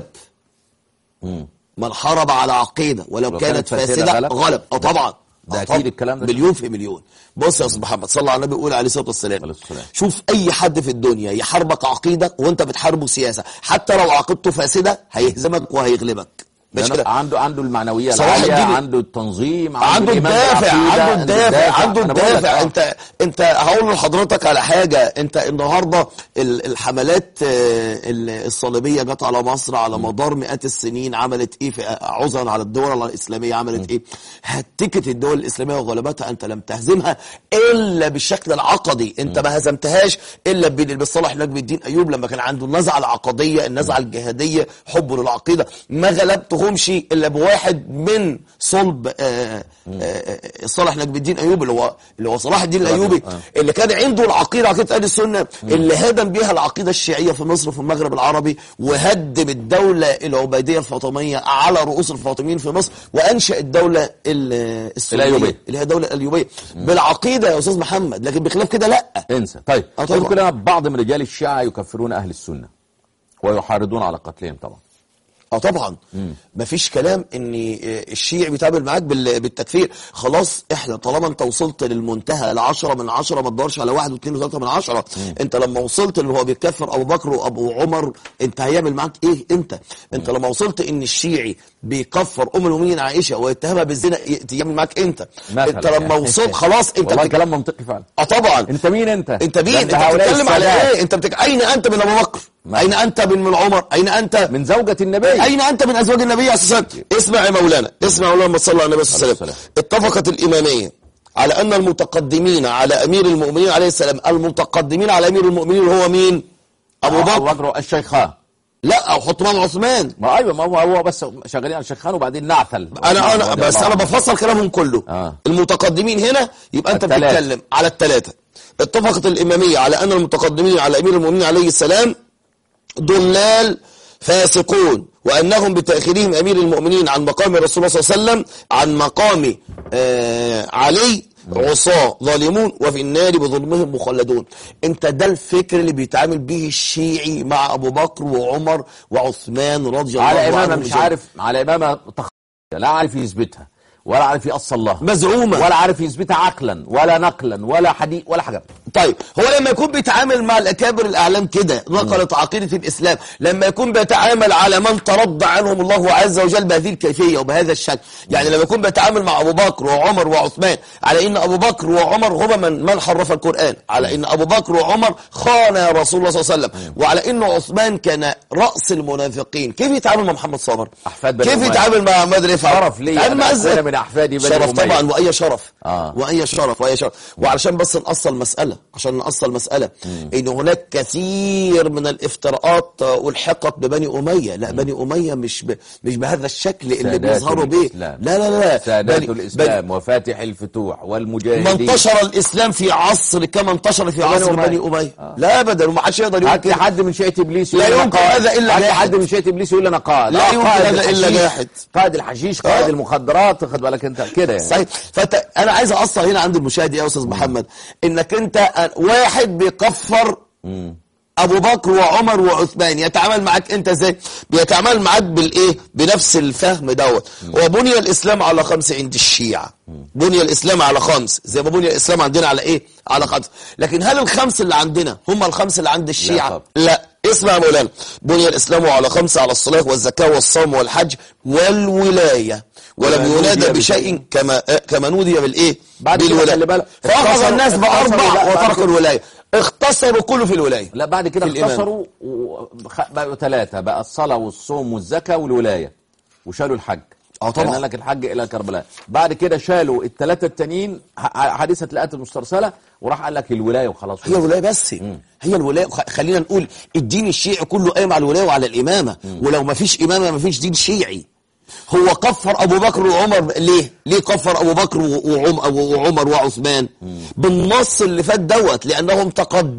S1: مم.
S2: من حارب على عقيدة ولو
S1: لو
S2: كانت
S1: كانت فاسدة
S2: فاسدة
S1: غلب؟
S2: غلب اه طبعا
S1: ده
S2: آه
S1: أكيد
S2: طبعاً.
S1: الكلام ده.
S2: مليون في مليون بص يا استاذ محمد صلى على النبي يقول عليه الصلاه والسلام
S1: عليه الصلاة والسلام.
S2: شوف اي حد في الدنيا يحاربك عقيده وانت بتحاربه سياسه حتى لو عقيدته فاسده هيهزمك وهيغلبك مش
S1: لأنه
S2: كده
S1: عنده عنده المعنويه
S2: صلاح
S1: العاليه
S2: الدين-
S1: عنده التنظيم
S2: عنده
S1: الإيمان
S2: الدافع
S1: بالعقيدة،
S2: عنده الدافع عنده
S1: أنا بقول لك،
S2: الدافع
S1: آه.
S2: انت انت هقول لحضرتك على حاجه انت النهارده ال- الحملات آه، ال- الصليبيه جت على مصر على مدار مئات السنين عملت ايه في عذرا على الدول الاسلاميه عملت ايه هتكت الدول الاسلاميه وغلبتها انت لم تهزمها الا بالشكل العقدي انت ما هزمتهاش الا بال- بالصالح نجم الدين ايوب لما كان عنده النزعه العقديه النزعه الجهاديه حبه للعقيده ما غلبتهمش الا بواحد من صلب آه، آه، آه، صالح نجم الدين ايوب اللي هو اللي هو صلاح الدين الايوبي
S1: آه.
S2: اللي كان عنده العقيده عقيده اهل السنه اللي هدم بيها العقيده الشيعيه في مصر وفي المغرب العربي وهدم الدوله العبيديه الفاطميه على رؤوس الفاطميين في مصر وانشا الدوله ال- السنيه
S1: الأيوبية.
S2: اللي هي الدوله الايوبيه بالعقيده يا استاذ محمد لكن بخلاف كده لا
S1: انسى طيب
S2: آه طبعا.
S1: يذكر لنا بعض من رجال الشيعة يكفرون أهل السنة ويحارضون على قتلهم طبعا
S2: اه طبعا مفيش كلام ان الشيعي بيتعامل معاك بال- بالتكفير خلاص احنا طالما انت وصلت للمنتهى لعشرة من عشرة ما تدورش على واحد واثنين وثلاثة من عشرة انت لما وصلت اللي هو بيكفر ابو بكر وابو عمر انت هيعمل معاك ايه انت انت لما وصلت ان الشيعي بيكفر ام المؤمنين عائشة ويتهمها بالزنا ي- يعمل معاك انت
S1: مثلا
S2: انت لما
S1: يعني.
S2: وصلت خلاص انت
S1: والله
S2: بتك...
S1: كلام منطقي فعلا
S2: اه طبعا
S1: انت مين انت
S2: انت مين
S1: ده
S2: انت
S1: هؤلاء
S2: بتتكلم على
S1: السادات.
S2: ايه انت بتك... اين انت من ابو بكر
S1: ما-
S2: اين انت من من عمر اين انت
S1: من زوجة النبي
S2: أين أنت من أزواج النبي عليه الصلاة والسلام اسمع يا مولانا اسمع يا مولانا ما صلى على النبي صلى الله عليه
S1: عليه
S2: وسلم اتفقت الإمامية على أن المتقدمين على أمير المؤمنين عليه السلام المتقدمين على أمير المؤمنين هو مين أبو
S1: أبو
S2: بكر
S1: بكر الشيخان
S2: لا أو حط معهم عثمان
S1: ما ايوه ما هو هو بس شغالين على الشيخان وبعدين نعثل
S2: أنا أنا بس أنا بفصل كلامهم كله
S1: آه.
S2: المتقدمين هنا يبقى أنت
S1: التلاتة.
S2: بتتكلم على الثلاثة اتفقت الإمامية على أن المتقدمين على أمير المؤمنين عليه السلام ضلال فاسقون وأنهم بتأخيرهم أمير المؤمنين عن مقام رسول الله صلى الله عليه وسلم عن مقام آه علي عصاة ظالمون وفي النار بظلمهم مخلدون انت ده الفكر اللي بيتعامل به الشيعي مع ابو بكر وعمر وعثمان رضي الله
S1: على
S2: عنهم
S1: امامه مش
S2: جميعاً.
S1: عارف على امامه تخ... لا عارف يثبتها ولا عارف يأصل لها
S2: مزعومة
S1: ولا عارف يثبتها عقلا ولا نقلا ولا حديث ولا حاجه
S2: طيب هو لما يكون بيتعامل مع الاكابر الاعلام كده نقلت عقيده الاسلام لما يكون بيتعامل على من ترضى عنهم الله عز وجل بهذه الكيفيه وبهذا الشكل يعني لما يكون بيتعامل مع ابو بكر وعمر وعثمان على ان ابو بكر وعمر هما من من حرف القران على ان ابو بكر وعمر خان رسول الله صلى الله عليه وسلم وعلى ان عثمان كان راس المنافقين كيف يتعامل مع محمد صابر
S1: أحفاد بني
S2: كيف
S1: أمية.
S2: يتعامل مع محمد رفعت
S1: شرف لي
S2: يتعامل
S1: أنا
S2: مع
S1: أكون
S2: إزاي؟
S1: من أحفاد بني
S2: شرف
S1: أمية.
S2: طبعا واي شرف
S1: آه.
S2: واي شرف واي شرف وعلشان بس نأصل مسألة عشان نأصل مسألة ان هناك كثير من الافتراءات آه، الحقت ببني امية لا بني امية مش ب... مش بهذا الشكل اللي
S1: سادات
S2: بيظهروا به
S1: الإسلام.
S2: لا لا لا
S1: سادات
S2: بني-
S1: الاسلام وفاتح الفتوح
S2: بني...
S1: والمجاهدين
S2: ما انتشر الاسلام في عصر كما انتشر في
S1: بني
S2: عصر
S1: أمية.
S2: بني امية
S1: آه.
S2: لا ابدا وما حدش يقدر يقول
S1: هات لي
S2: كده
S1: حد من شيعة ابليس
S2: لا
S1: يقول أنا
S2: يمكن
S1: قائد.
S2: هذا إلا
S1: هات لي
S2: جاحد.
S1: حد من شيعة ابليس يقول انا قائد
S2: لا
S1: آه،
S2: يمكن
S1: قائد
S2: هذا إلا
S1: الحشيش.
S2: جاحد.
S1: قائد الحشيش قائد
S2: آه.
S1: المخدرات خد بالك انت كده يعني
S2: صحيح فانت انا عايز اقصر هنا عند المشاهد يا استاذ محمد انك انت واحد بيكفر ابو بكر وعمر وعثمان يتعامل معاك انت ازاي بيتعامل معاك بالايه بنفس الفهم دوت وبني الاسلام على خمس عند الشيعة بني الاسلام على خمس زي ما بني الاسلام عندنا على ايه على خمس لكن هل الخمس اللي عندنا هم الخمس اللي عند الشيعة
S1: طبعا.
S2: لا اسمع يا مولانا بني الاسلام على خمس على الصلاه والزكاه والصوم والحج والولايه ولم
S1: ونودي
S2: ينادى
S1: بشيء.
S2: بشيء كما كما نودي بالايه
S1: بعد كده
S2: بالولاية.
S1: خلي بالك.
S2: فاخذ
S1: اختصروا-
S2: الناس
S1: اختصروا- لا،
S2: باربع
S1: بعد
S2: وتركوا
S1: كده-
S2: الولايه اختصروا كله في الولايه
S1: لا بعد كده
S2: في الإمام.
S1: اختصروا وخ- بقوا ثلاثة بقى الصلاة والصوم والزكاة والولاية وشالوا الحج
S2: اه طبعا.
S1: كان قال لك الحج إلى كربلاء بعد كده شالوا الثلاثة التانيين ح- حادثة الآيات المسترسلة وراح قال لك الولاية وخلاص
S2: هي الولايه بس هي الولايه خ- خلينا نقول الدين الشيعي كله قايم على الولايه وعلى الامامه ولو ما فيش امامه ما فيش دين شيعي هو كفر ابو بكر وعمر ليه ليه كفر ابو بكر و- وعم وعمر وعثمان بالنص اللي فات دوت لانهم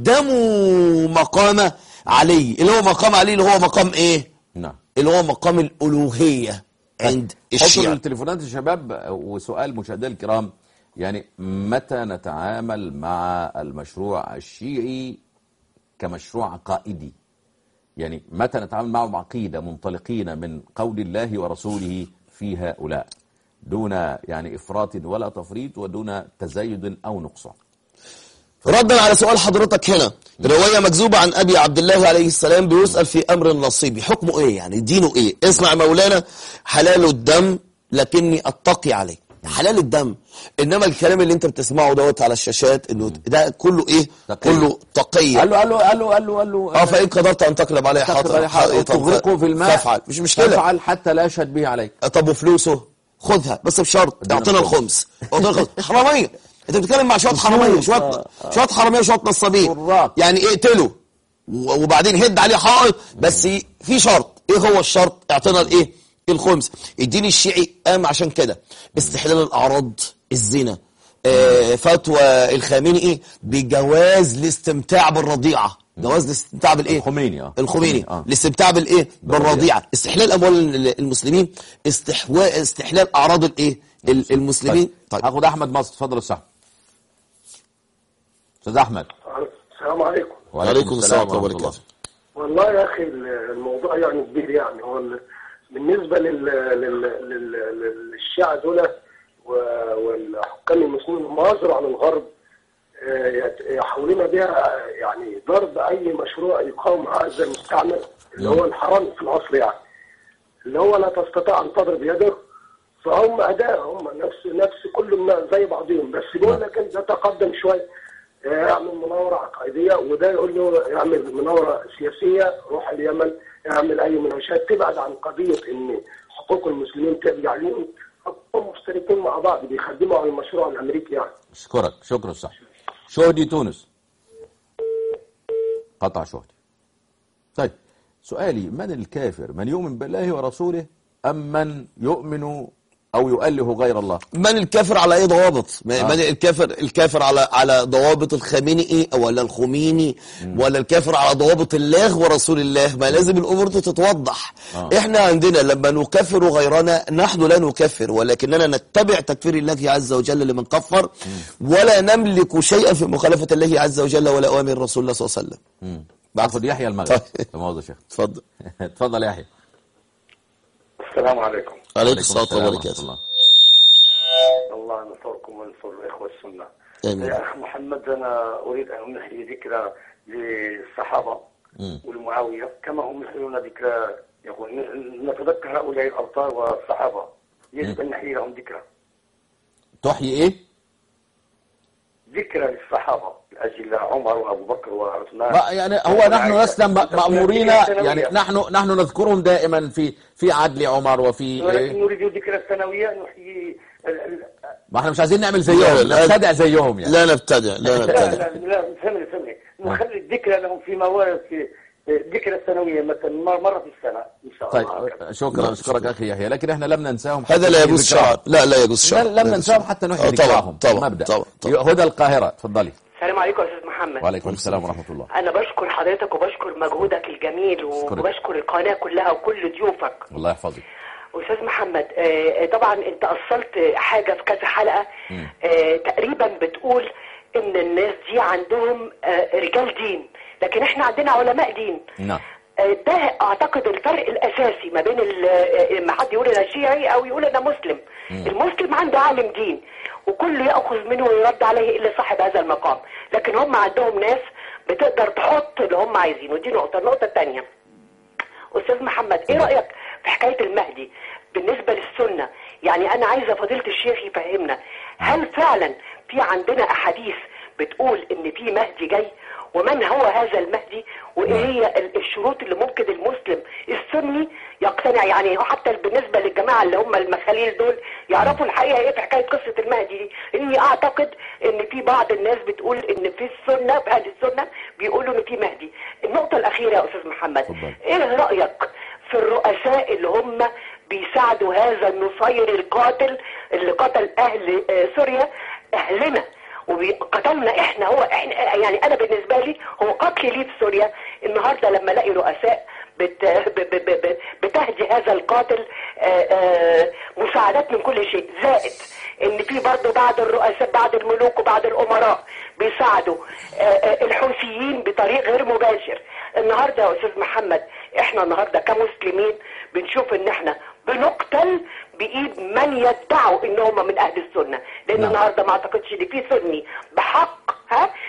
S2: تقدموا مقام علي اللي هو مقام علي اللي هو مقام ايه
S1: نعم
S2: اللي هو مقام الالوهيه عند
S1: حطوا
S2: الشيعة
S1: التليفونات يا شباب وسؤال مشاهدينا الكرام يعني متى نتعامل مع المشروع الشيعي كمشروع عقائدي يعني متى نتعامل معه بعقيدة منطلقين من قول الله ورسوله في هؤلاء دون يعني إفراط ولا تفريط ودون تزايد أو نقصان
S2: ردا على سؤال حضرتك هنا رواية مكذوبة عن أبي عبد الله عليه السلام بيسأل في أمر النصيبي حكمه إيه يعني دينه إيه اسمع مولانا حلال الدم لكني أتقي عليه حلال الدم إنما الكلام اللي أنت بتسمعه دوت على الشاشات إنه ده كله إيه
S1: تقية.
S2: كله تقية
S1: قال له قال له قال له قال له قال له
S2: اه فإن قدرت أن تقلب عليه حاطر حائطا
S1: تغرقه في الماء
S2: فافعل مش مشكلة
S1: فافعل حتى لا يشهد به عليك
S2: طب وفلوسه خدها بس بشرط
S1: ادينا
S2: اعطينا
S1: الخمس.
S2: الخمس اعطينا الخمس حراميه انت بتتكلم مع شويه حراميه شويه
S1: آه،
S2: شويه حراميه شويه نصابين
S1: قراء.
S2: يعني اقتله و- وبعدين هد عليه حائط بس في شرط ايه هو الشرط اعطينا الايه الخمس الدين الشيعي قام عشان كده استحلال الاعراض الزنا آه، فتوى الخامنئي ايه بجواز الاستمتاع بالرضيعه جواز الاستمتاع بالايه
S1: الخميني، آه.
S2: الخميني
S1: آه.
S2: الاستمتاع بالايه بالرضيعه استحلال اموال المسلمين استحواء استحلال اعراض الايه ال- المسلمين
S1: طيب هاخد احمد مصر اتفضل يا استاذ استاذ احمد
S5: السلام عليكم
S2: وعليكم السلام ورحمه الله
S1: ورحمة
S2: وبركاته
S5: والله يا اخي الموضوع يعني كبير يعني هو ال- بالنسبه لل لل لل لل- للشيعة دول و- والحكام المسلمين هم أزروا على الغرب آه، يت- يحاولون بها يعني ضرب اي مشروع يقاوم هذا المستعمر اللي هو الحرام في الاصل يعني اللي هو لا تستطيع ان تضرب يده فهم اداء هم نفس نفس كل الناس زي بعضهم بس بيقول لك انت تقدم شويه اعمل مناورة عقائدية وده يقول له اعمل مناورة سياسية روح اليمن اعمل أي مناوشات تبعد عن قضية إن حقوق المسلمين ترجع لهم هم مشتركين مع بعض بيخدموا على المشروع الأمريكي يعني
S1: اشكرك شكرا صح شهدي تونس قطع شهدي طيب سؤالي من الكافر من يؤمن بالله ورسوله أم من يؤمن أو يؤله غير الله
S2: من الكافر على اي ضوابط ما-
S1: آه.
S2: من الكافر الكافر على على ضوابط الخامنئي ولا الخميني ولا الكافر على ضوابط الله ورسول الله ما لازم الامور دي تتوضح
S1: آه.
S2: احنا عندنا لما نكفر غيرنا نحن لا نكفر ولكننا نتبع تكفير الله عز وجل لمن كفر ولا نملك شيئا في مخالفة الله عز وجل ولا اوامر رسول الله صلى الله عليه وسلم
S1: باخد يحيى المغرب
S2: طيب.
S1: لا مؤاخذة يا شيخ
S2: اتفضل
S1: اتفضل يا يحيى
S5: السلام عليكم
S2: عليكم الصلاة
S1: السلام ورحمة
S2: وبركاته
S1: الله.
S5: الله ينصركم وينصر الإخوة السنة
S2: آمين.
S5: يا أخ محمد أنا أريد أن أمحي ذكرى للصحابة
S1: مم.
S5: ولمعاوية كما هم يحيون ذكرى يقول ن- نتذكر هؤلاء الأبطال والصحابة يجب أن نحيي لهم ذكرى
S1: تحيي ايه
S5: ذكرى للصحابة لأجل عمر وأبو بكر وعثمان
S1: ما- يعني هو نحن لسنا م- مأمورين يعني نحن نحن نذكرهم دائما في في عدل عمر وفي
S5: ولكن
S1: إيه؟
S5: نريد ذكرى السنوية نحيي ال- ال-
S1: ما احنا مش عايزين نعمل
S2: لا،
S1: زيهم
S2: لا.
S1: نبتدع زيهم يعني
S2: لا نبتدع لا
S5: لا
S2: نبتدع
S5: لا لا فهمني فهمني نخلي الذكرى لهم في موارد في ذكرى السنوية مثلا مر- مرة في السنة إن شاء الله
S1: طيب
S2: نعم.
S1: شكرا اشكرك اخي يحيى لكن احنا لم ننساهم حتى
S2: هذا لا
S1: نحيي
S2: يجوز
S1: ذكرهم.
S2: شرعا لا لا يجوز شرعا
S1: لا- لم ننساهم حتى نحيي
S2: آه، طبعا
S1: ذكرهم
S2: طبعا
S1: مبدأ
S2: طبعا طبعا
S1: هدى القاهرة اتفضلي
S6: السلام عليكم يا استاذ محمد
S1: وعليكم السلام ورحمة الله
S6: انا بشكر حضرتك وبشكر مجهودك الجميل وبشكر القناه كلها وكل ضيوفك
S1: الله يحفظك
S6: استاذ محمد آه، طبعا انت اصلت حاجه في كذا حلقه آه، تقريبا بتقول ان الناس دي عندهم آه، رجال دين لكن احنا عندنا علماء دين
S1: نعم
S6: آه، ده اعتقد الفرق الاساسي ما بين ال- آه، ما حد يقول انا شيعي او يقول انا مسلم المسلم عنده عالم دين وكل ياخذ منه ويرد عليه الا صاحب هذا المقام لكن هم عندهم ناس بتقدر تحط اللي هم عايزينه دي نقطه النقطه الثانيه استاذ محمد ايه رايك في حكايه المهدي بالنسبه للسنه يعني انا عايزه فضيله الشيخ يفهمنا هل فعلا في عندنا احاديث بتقول ان في مهدي جاي ومن هو هذا المهدي وايه هي ال- الشروط اللي ممكن المسلم السني يقتنع يعني هو حتى بالنسبه للجماعه اللي هم المخاليل دول يعرفوا الحقيقه ايه في حكايه قصه المهدي دي اني اعتقد ان في بعض الناس بتقول ان في السنه في اهل السنه بيقولوا ان في مهدي النقطه الاخيره يا استاذ محمد
S1: اتفضل.
S6: ايه رايك في الرؤساء اللي هم بيساعدوا هذا النصير القاتل اللي قتل اهل آه، سوريا اهلنا وقتلنا احنا هو احنا يعني انا بالنسبه لي هو قتل لي في سوريا النهارده لما الاقي رؤساء بت ب- ب- ب- ب- بتهدي هذا القاتل آه، آه، مساعدات من كل شيء زائد ان في برضه بعض الرؤساء بعض الملوك وبعض الامراء بيساعدوا آه، آه، الحوثيين بطريق غير مباشر النهارده يا استاذ محمد احنا النهارده كمسلمين بنشوف ان احنا بنقتل بايد من يدعوا ان هم من اهل السنه لان
S1: نعم.
S6: النهارده ما اعتقدش ان في سني بحق ها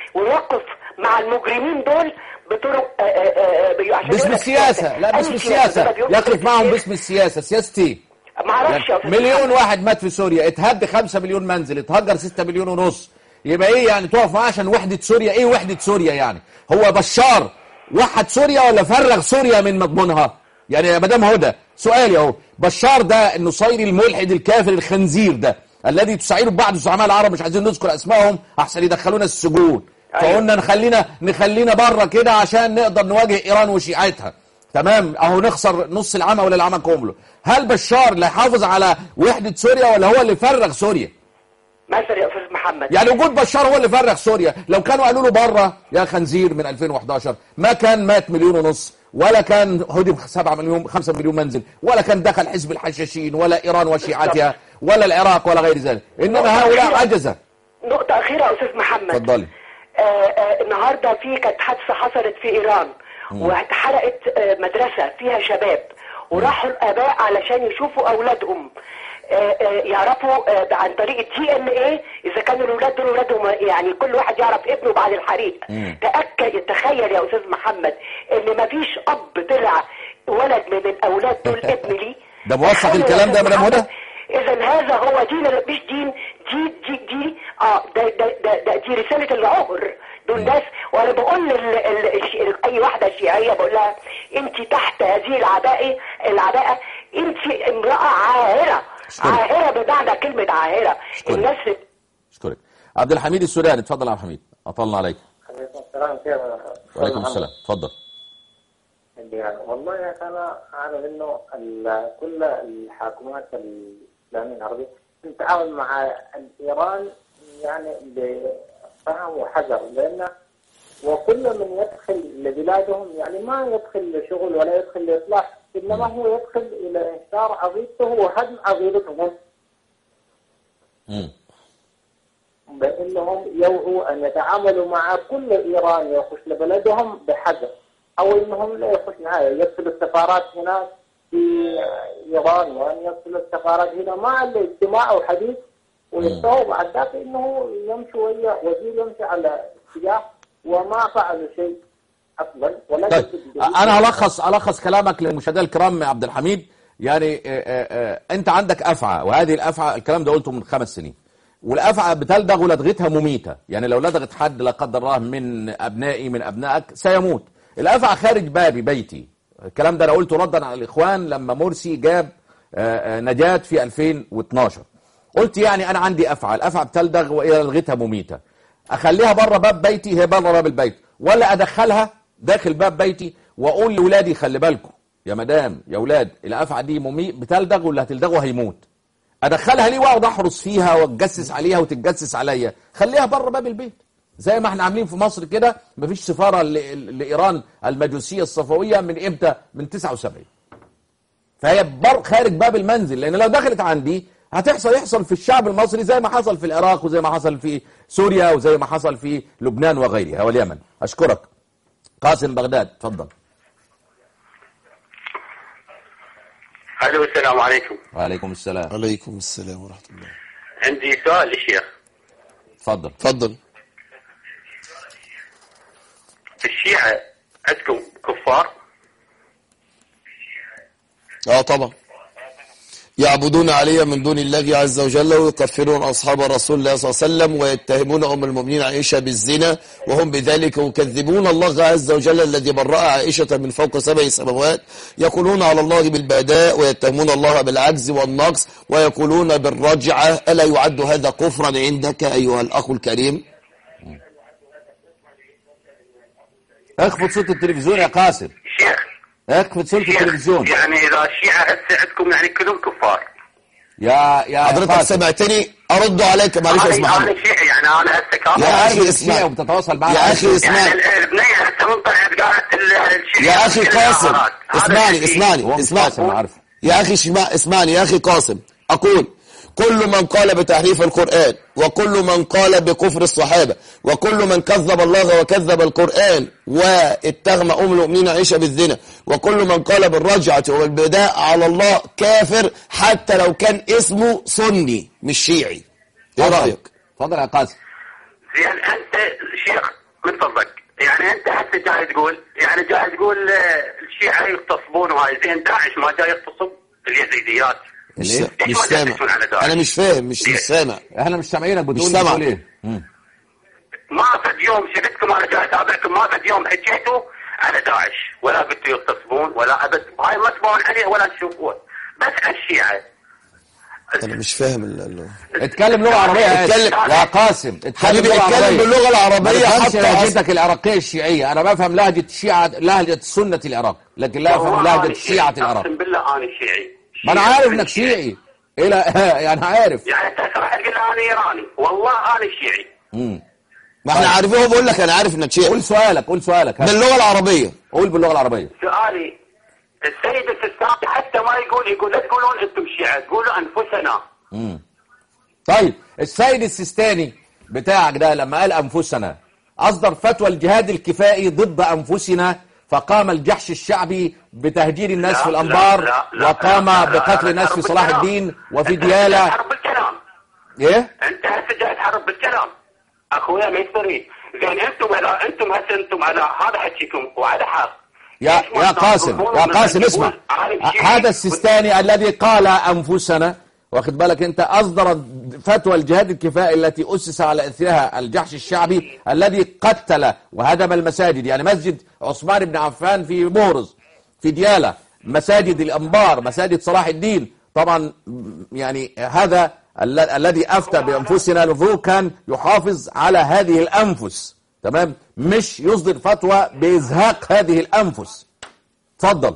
S6: ويقف مع المجرمين دول بطرق آه، آه، آه، عشان
S1: باسم
S6: يقول لك
S1: السياسة لا
S6: أي
S1: باسم السياسة
S6: ده بيقول
S1: يقف
S6: لك
S1: معهم
S6: السياسة.
S1: باسم السياسة سياسة ايه
S6: ما اعرفش يا
S1: يعني
S6: أستاذ
S1: مليون
S6: محمد.
S1: واحد مات في سوريا اتهد خمسة مليون منزل اتهجر ستة مليون ونص يبقى ايه يعني تقف معاه عشان وحدة سوريا ايه وحدة سوريا يعني هو بشار وحد سوريا ولا فرغ سوريا من مضمونها يعني يا مدام هدى سؤالي اهو بشار ده النصيري الملحد الكافر الخنزير ده الذي تساعده بعض الزعماء العرب مش عايزين نذكر اسمائهم احسن يدخلونا السجون
S6: أيوة.
S1: فقلنا نخلينا نخلينا بره كده عشان نقدر نواجه ايران وشيعتها تمام اهو نخسر نص العمى ولا العمى كامله هل بشار اللي يحافظ على وحدة سوريا ولا هو اللي فرغ سوريا
S6: مثلا يا استاذ محمد
S1: يعني وجود بشار هو اللي فرغ سوريا لو كانوا قالوا له بره يا خنزير من 2011 ما كان مات مليون ونص ولا كان هدم 7 مليون 5 مليون منزل ولا كان دخل حزب الحشاشين ولا ايران وشيعتها ولا العراق ولا غير ذلك انما هؤلاء عجزه
S6: نقطة أخيرة يا أستاذ محمد
S1: اتفضلي
S6: آه آه النهارده في كانت حادثه حصلت في ايران واتحرقت آه مدرسه فيها شباب وراحوا الاباء علشان يشوفوا اولادهم آه آه يعرفوا آه عن طريق الدي ان ايه اذا كانوا الاولاد دول اولادهم يعني كل واحد يعرف ابنه بعد الحريق تاكد تخيل يا استاذ محمد ان ما فيش اب طلع ولد من الاولاد دول ابن لي
S1: ده موثق الكلام ده يا مدام هدى؟
S6: اذا هذا هو دين مش دين دي دي دي اه ده ده ده, ده دي رساله العهر دول ناس وانا بقول لل- ال- الش- اي واحده شيعيه بقول لها انت تحت هذه العباءه العباءه انت امراه عاهره
S1: أشكرك.
S6: عاهره بمعنى كلمه عاهره
S1: أشكرك.
S6: الناس
S1: اشكرك عبد الحميد السوداني اتفضل يا عبد الحميد اطلنا عليك
S7: عليكم السلام كيف
S1: وعليكم السلام اتفضل
S7: يعني والله يا أخي انا اعلم انه ال- كل الحاكمات الاسلاميه العربيه تتعامل مع ايران يعني بفهم وحذر لان وكل من يدخل لبلادهم يعني ما يدخل لشغل ولا يدخل لاصلاح انما هو يدخل الى انشار عقيدته وهدم عقيدتهم
S1: مم.
S7: بانهم يوعوا ان يتعاملوا مع كل ايراني يخش لبلدهم بحذر او انهم لا يخش معايا يرسل السفارات هناك في ايران وان يرسل السفارات هنا مع الاجتماع وحديث ويستووا بعد ذلك انه يمشوا ويا وزير يمشي على اتجاه وما فعلوا شيء اصلا ولا
S1: طيب
S7: يجد-
S1: انا هلخص الخص كلامك للمشاهدين الكرام يا عبد الحميد يعني آه، آه، آه، انت عندك افعى وهذه الافعى الكلام ده قلته من خمس سنين والافعى بتلدغ ولدغتها مميته يعني لو لدغت حد لا قدر الله من ابنائي من ابنائك سيموت الافعى خارج بابي بيتي الكلام ده انا قلته ردا على الاخوان لما مرسي جاب آه، آه، نجاة في 2012 قلت يعني انا عندي افعى الافعى بتلدغ ولدغتها مميته اخليها بره باب بيتي هي بره باب البيت ولا ادخلها داخل باب بيتي واقول لاولادي خلي بالكم يا مدام يا اولاد الافعى دي ممي بتلدغ واللي هتلدغه هيموت ادخلها ليه واقعد احرس فيها واتجسس عليها وتتجسس عليا خليها بره باب البيت زي ما احنا عاملين في مصر كده مفيش سفاره ل- لايران المجوسيه الصفويه من امتى من 79 فهي بر خارج باب المنزل لان لو دخلت عندي هتحصل يحصل في الشعب المصري زي ما حصل في العراق وزي ما حصل في سوريا وزي ما حصل في لبنان وغيرها واليمن اشكرك قاسم بغداد تفضل
S8: الو السلام عليكم
S1: وعليكم السلام
S2: عليكم السلام ورحمة الله
S8: عندي سؤال للشيخ
S1: تفضل
S2: تفضل
S8: الشيعة عندكم كفار
S2: اه طبعا يعبدون عليا من دون الله عز وجل ويكفرون أصحاب رسول الله صلى الله عليه وسلم ويتهمون أم المؤمنين عائشة بالزنا وهم بذلك يكذبون الله عز وجل الذي برأ عائشة من فوق سبع سماوات يقولون على الله بالبهداء ويتهمون الله بالعجز والنقص ويقولون بالرجعة ألا يعد هذا كفرا عندك أيها الأخ الكريم
S1: اخفض صوت التلفزيون يا قاسم
S8: شيخ
S1: اخفض صوت
S8: شيخ
S1: التلفزيون
S8: يعني اذا الشيعة هسه عندكم يعني كلهم كفار
S1: يا يا
S2: حضرتك
S1: قاسم.
S2: سمعتني أرد عليك معلش يا
S8: انا
S2: محمد
S8: انا شيعي يعني انا هسه كافر
S2: يا
S1: يا
S2: أخي
S1: اخي
S2: اسمع.
S1: وبتتواصل معاه
S2: يا أخي اسمع
S8: يعني ال- البنية هسه من طلعت قالت ال- الشيعة
S2: يا أخي
S8: كلها
S2: قاسم
S8: عورات. هذا
S2: اسمعني
S8: الشيء.
S2: اسمعني
S1: هو مش
S2: اسمعني
S1: قاسم أنا عارفه
S2: يا أخي شما اسمعني يا أخي قاسم أقول كل من قال بتحريف القرآن وكل من قال بكفر الصحابة وكل من كذب الله وكذب القرآن واتهم أم المؤمنين عائشة بالزنا وكل من قال بالرجعة والبداء على الله كافر حتى لو كان اسمه سني مش شيعي ايه
S1: اتفضل.
S2: رأيك
S1: اتفضل يا قاسم
S8: زين انت شيخ من فضلك يعني انت هسه جاي تقول يعني جاي تقول آه، الشيعة يغتصبون وهاي زين داعش ما جاي يغتصب اليزيديات
S2: مش
S1: ليه؟
S2: مش
S8: ليش ما
S2: سامع
S8: تحسون على ذلك؟
S2: انا مش فاهم مش
S8: ليه؟
S2: مش سامع
S1: احنا مش سامعينك بتقول
S2: مش سامع.
S1: بتقول ايه مم.
S8: ما فد يوم شفتكم انا جاي اتابعكم ما فد يوم حكيتوا على داعش ولا قلتوا يغتصبون ولا ابد هاي ما تسمعون عليه ولا تشوفون بس على الشيعة
S2: انا مش فاهم ال- ال-
S1: اتكلم لغه عربيه يا
S2: اتكلم.
S1: آسف. يا قاسم اتكلم
S2: حبيبي
S1: لغه
S2: اتكلم
S1: عربيه
S2: باللغه
S1: ما
S2: العربيه
S1: بفهمش
S2: حتى أص-
S1: لهجتك العراقيه الشيعيه انا بفهم لهجه الشيعه لهجه سنه العراق لكن لا افهم لهجه شيعه العراق
S8: اقسم بالله انا شيعي
S1: ما انا عارف انك شيعي الى يعني عارف
S8: يعني انت هسه راح تقول لي انا ايراني والله انا شيعي
S1: مم.
S2: ما احنا عارفين هو بقول لك انا عارف انك شيعي
S1: قول سؤالك قول سؤالك ها.
S2: باللغه العربيه
S1: قول باللغه العربيه
S8: سؤالي السيد السيستاني حتى ما يقول يقول لا تقولون انتم شيعة تقولوا انفسنا
S1: مم. طيب السيد السيستاني بتاعك ده لما قال انفسنا اصدر فتوى الجهاد الكفائي ضد انفسنا فقام الجحش الشعبي بتهجير الناس
S8: لا،
S1: في
S8: لا،
S1: الانبار
S8: لا، لا،
S1: وقام
S8: لا، لا،
S1: بقتل
S8: لا،
S1: الناس في
S8: حرب
S1: صلاح
S8: بالكلام.
S1: الدين وفي
S8: أنت
S1: ديالى
S8: تحرب بالكلام
S1: ايه
S8: انت هسه جاي تحرب بالكلام اخويا ما يصير زين انتم على انتم هسه انتم على هذا حكيكم وعلى حق
S1: يا
S8: ليش ما
S1: يا قاسم
S8: تنظرون
S1: يا
S8: من
S1: قاسم
S8: تقول
S1: اسمع
S8: عالم شيعي
S1: هذا السيستاني الذي قال انفسنا واخد بالك انت اصدر فتوى الجهاد الكفائي التي اسس على اثرها الجحش الشعبي الذي قتل وهدم المساجد يعني مسجد عثمان بن عفان في مورز في ديالى مساجد الانبار مساجد صلاح الدين طبعا يعني هذا ال- الذي افتى بانفسنا المفروض كان يحافظ على هذه الانفس تمام مش يصدر فتوى بازهاق هذه الانفس تفضل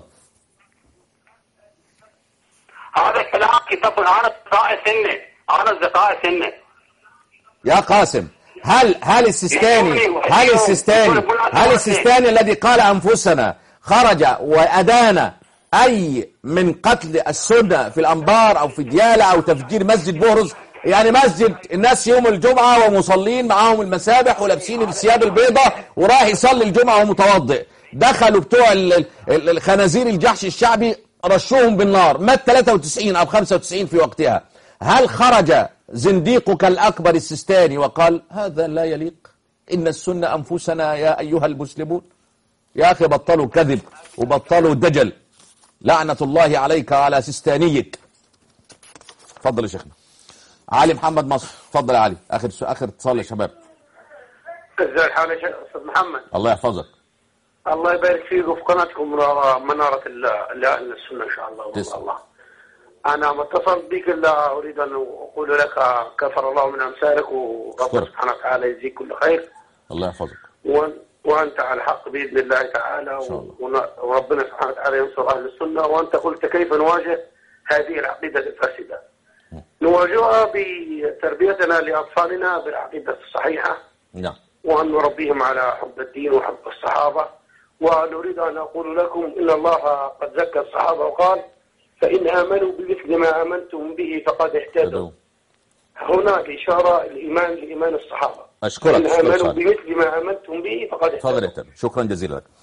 S8: هذا الكلام كتاب انا ذكاء سنه انا ذكاء سنه
S1: يا قاسم هل هل السيستاني
S8: يقولي
S1: هل
S8: وحيهم.
S1: السيستاني
S8: يقولي كل
S1: هل
S8: هذا
S1: السيستاني الذي قال انفسنا خرج وادان اي من قتل السنه في الانبار او في ديالى او تفجير مسجد بورز يعني مسجد الناس يوم الجمعه ومصلين معاهم المسابح ولابسين الثياب البيضاء ورايح يصلي الجمعه ومتوضئ دخلوا بتوع ال- ال- الخنازير الجحش الشعبي رشوهم بالنار مات 93 او 95 في وقتها هل خرج زنديقك الأكبر السيستاني وقال هذا لا يليق إن السنة أنفسنا يا أيها المسلمون يا أخي بطلوا كذب وبطلوا دجل لعنة الله عليك وعلى سيستانيك تفضل يا شيخنا علي محمد مصر تفضل يا علي آخر آخر اتصال يا شباب
S5: ازاي الحال يا شيخ استاذ محمد
S1: الله يحفظك
S5: الله يبارك فيك وفي قناتكم منارة, منارة الله لأهل السنة إن شاء الله وإن
S1: تسلم.
S5: الله أنا ما اتصلت بك إلا أريد أن أقول لك كفر الله من أمثالك ورب
S1: أشكرك.
S5: سبحانه وتعالى يجزيك كل خير
S1: الله يحفظك
S5: وأن- وأنت على الحق بإذن الله تعالى
S1: شاء الله.
S5: ون- وربنا سبحانه وتعالى ينصر أهل السنة وأنت قلت كيف نواجه هذه العقيدة الفاسدة نواجهها بتربيتنا لأطفالنا بالعقيدة الصحيحة
S1: نعم
S5: وأن نربيهم على حب الدين وحب الصحابة ونريد أن أقول لكم إن الله قد زكى الصحابة وقال فإن آمنوا بمثل ما آمنتم به فقد اهتدوا هنا الإشارة الإيمان لإيمان الصحابة
S1: أشكرك
S5: إن
S1: أشكرك
S5: آمنوا
S1: سعد.
S5: بمثل ما آمنتم به فقد
S1: تفضل يا
S5: اهتدوا
S1: تامر شكرا جزيلا لك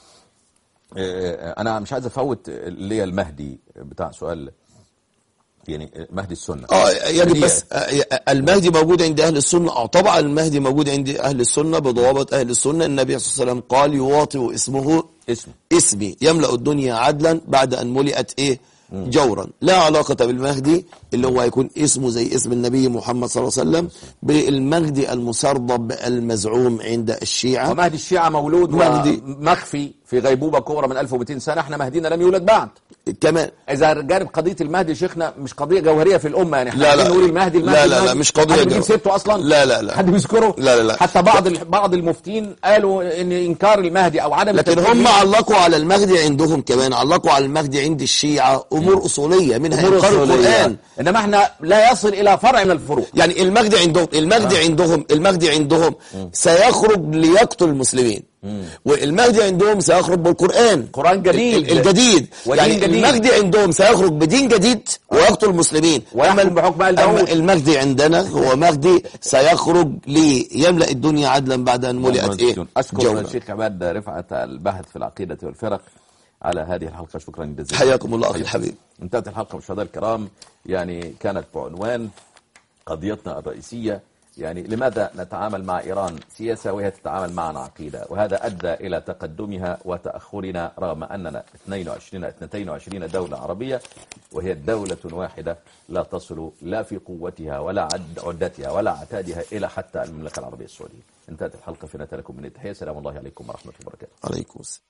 S1: آه، انا مش عايز افوت اللي هي المهدي بتاع سؤال يعني مهدي السنه
S2: اه يجب
S1: هدية.
S2: بس آه، المهدي موجود عند اهل السنه اه طبعا المهدي موجود عند اهل السنه بضوابط اهل السنه النبي صلى الله عليه وسلم قال يواطئ اسمه
S1: اسمه
S2: اسمي يملأ الدنيا عدلا بعد أن ملئت إيه جورا لا علاقة بالمهدي اللي هو هيكون اسمه زي اسم النبي محمد صلى الله عليه وسلم بالمهدي المسرب المزعوم عند الشيعة
S1: ومهدي الشيعة مولود
S2: مهدي.
S1: مخفي في غيبوبة كبرى من 1200 سنة احنا مهدينا لم يولد بعد
S2: كمان
S1: إذا جانب قضية المهدي شيخنا مش قضية جوهرية في الأمة يعني احنا
S2: لا،
S1: عايزين
S2: لا.
S1: نقول المهدي المهدي
S2: لا، لا، لا،
S1: المهدي.
S2: مش قضية
S1: حد بيجيب
S2: جوهرية.
S1: سيرته أصلا
S2: لا، لا، لا.
S1: حد بيذكره
S2: لا، لا، لا.
S1: حتى بعض ال- بعض المفتين قالوا إن إنكار المهدي أو عدم
S2: لكن
S1: التفكير
S2: هم
S1: فيه
S2: علقوا على المهدي عندهم كمان علقوا على المهدي عند الشيعة أمور أصولية منها
S1: أمور
S2: إنكار
S1: أصولية.
S2: القرآن
S1: إنما احنا لا يصل إلى فرع من الفروع
S2: يعني المجد عندهم المجد عندهم المجد عندهم سيخرج ليقتل المسلمين والمجد عندهم سيخرج بالقرآن
S1: قرآن جديد.
S2: ال- الجديد
S1: ودين
S2: يعني
S1: جديد.
S2: المجد عندهم سيخرج بدين جديد ويقتل المسلمين
S1: ويحكم
S2: أما
S1: بحكم آل
S2: أما
S1: داود.
S2: المجد عندنا هو مجدي سيخرج ليملأ الدنيا عدلا بعد أن ملئت إيه
S1: أشكر
S2: جورا.
S1: الشيخ عماد رفعت الباحث في العقيدة والفرق على هذه الحلقة شكرا جزيلا
S2: حياكم الله أخي
S1: طيب.
S2: الحبيب
S1: انتهت الحلقة مشاهدينا الكرام يعني كانت بعنوان قضيتنا الرئيسية يعني لماذا نتعامل مع إيران سياسة وهي تتعامل معنا عقيدة وهذا أدى إلى تقدمها وتأخرنا رغم أننا 22 22 دولة عربية وهي دولة واحدة لا تصل لا في قوتها ولا عد عدتها ولا عتادها إلى حتى المملكة العربية السعودية انتهت الحلقة في نتلكم من التحية سلام الله عليكم ورحمة الله وبركاته
S2: عليكم السلام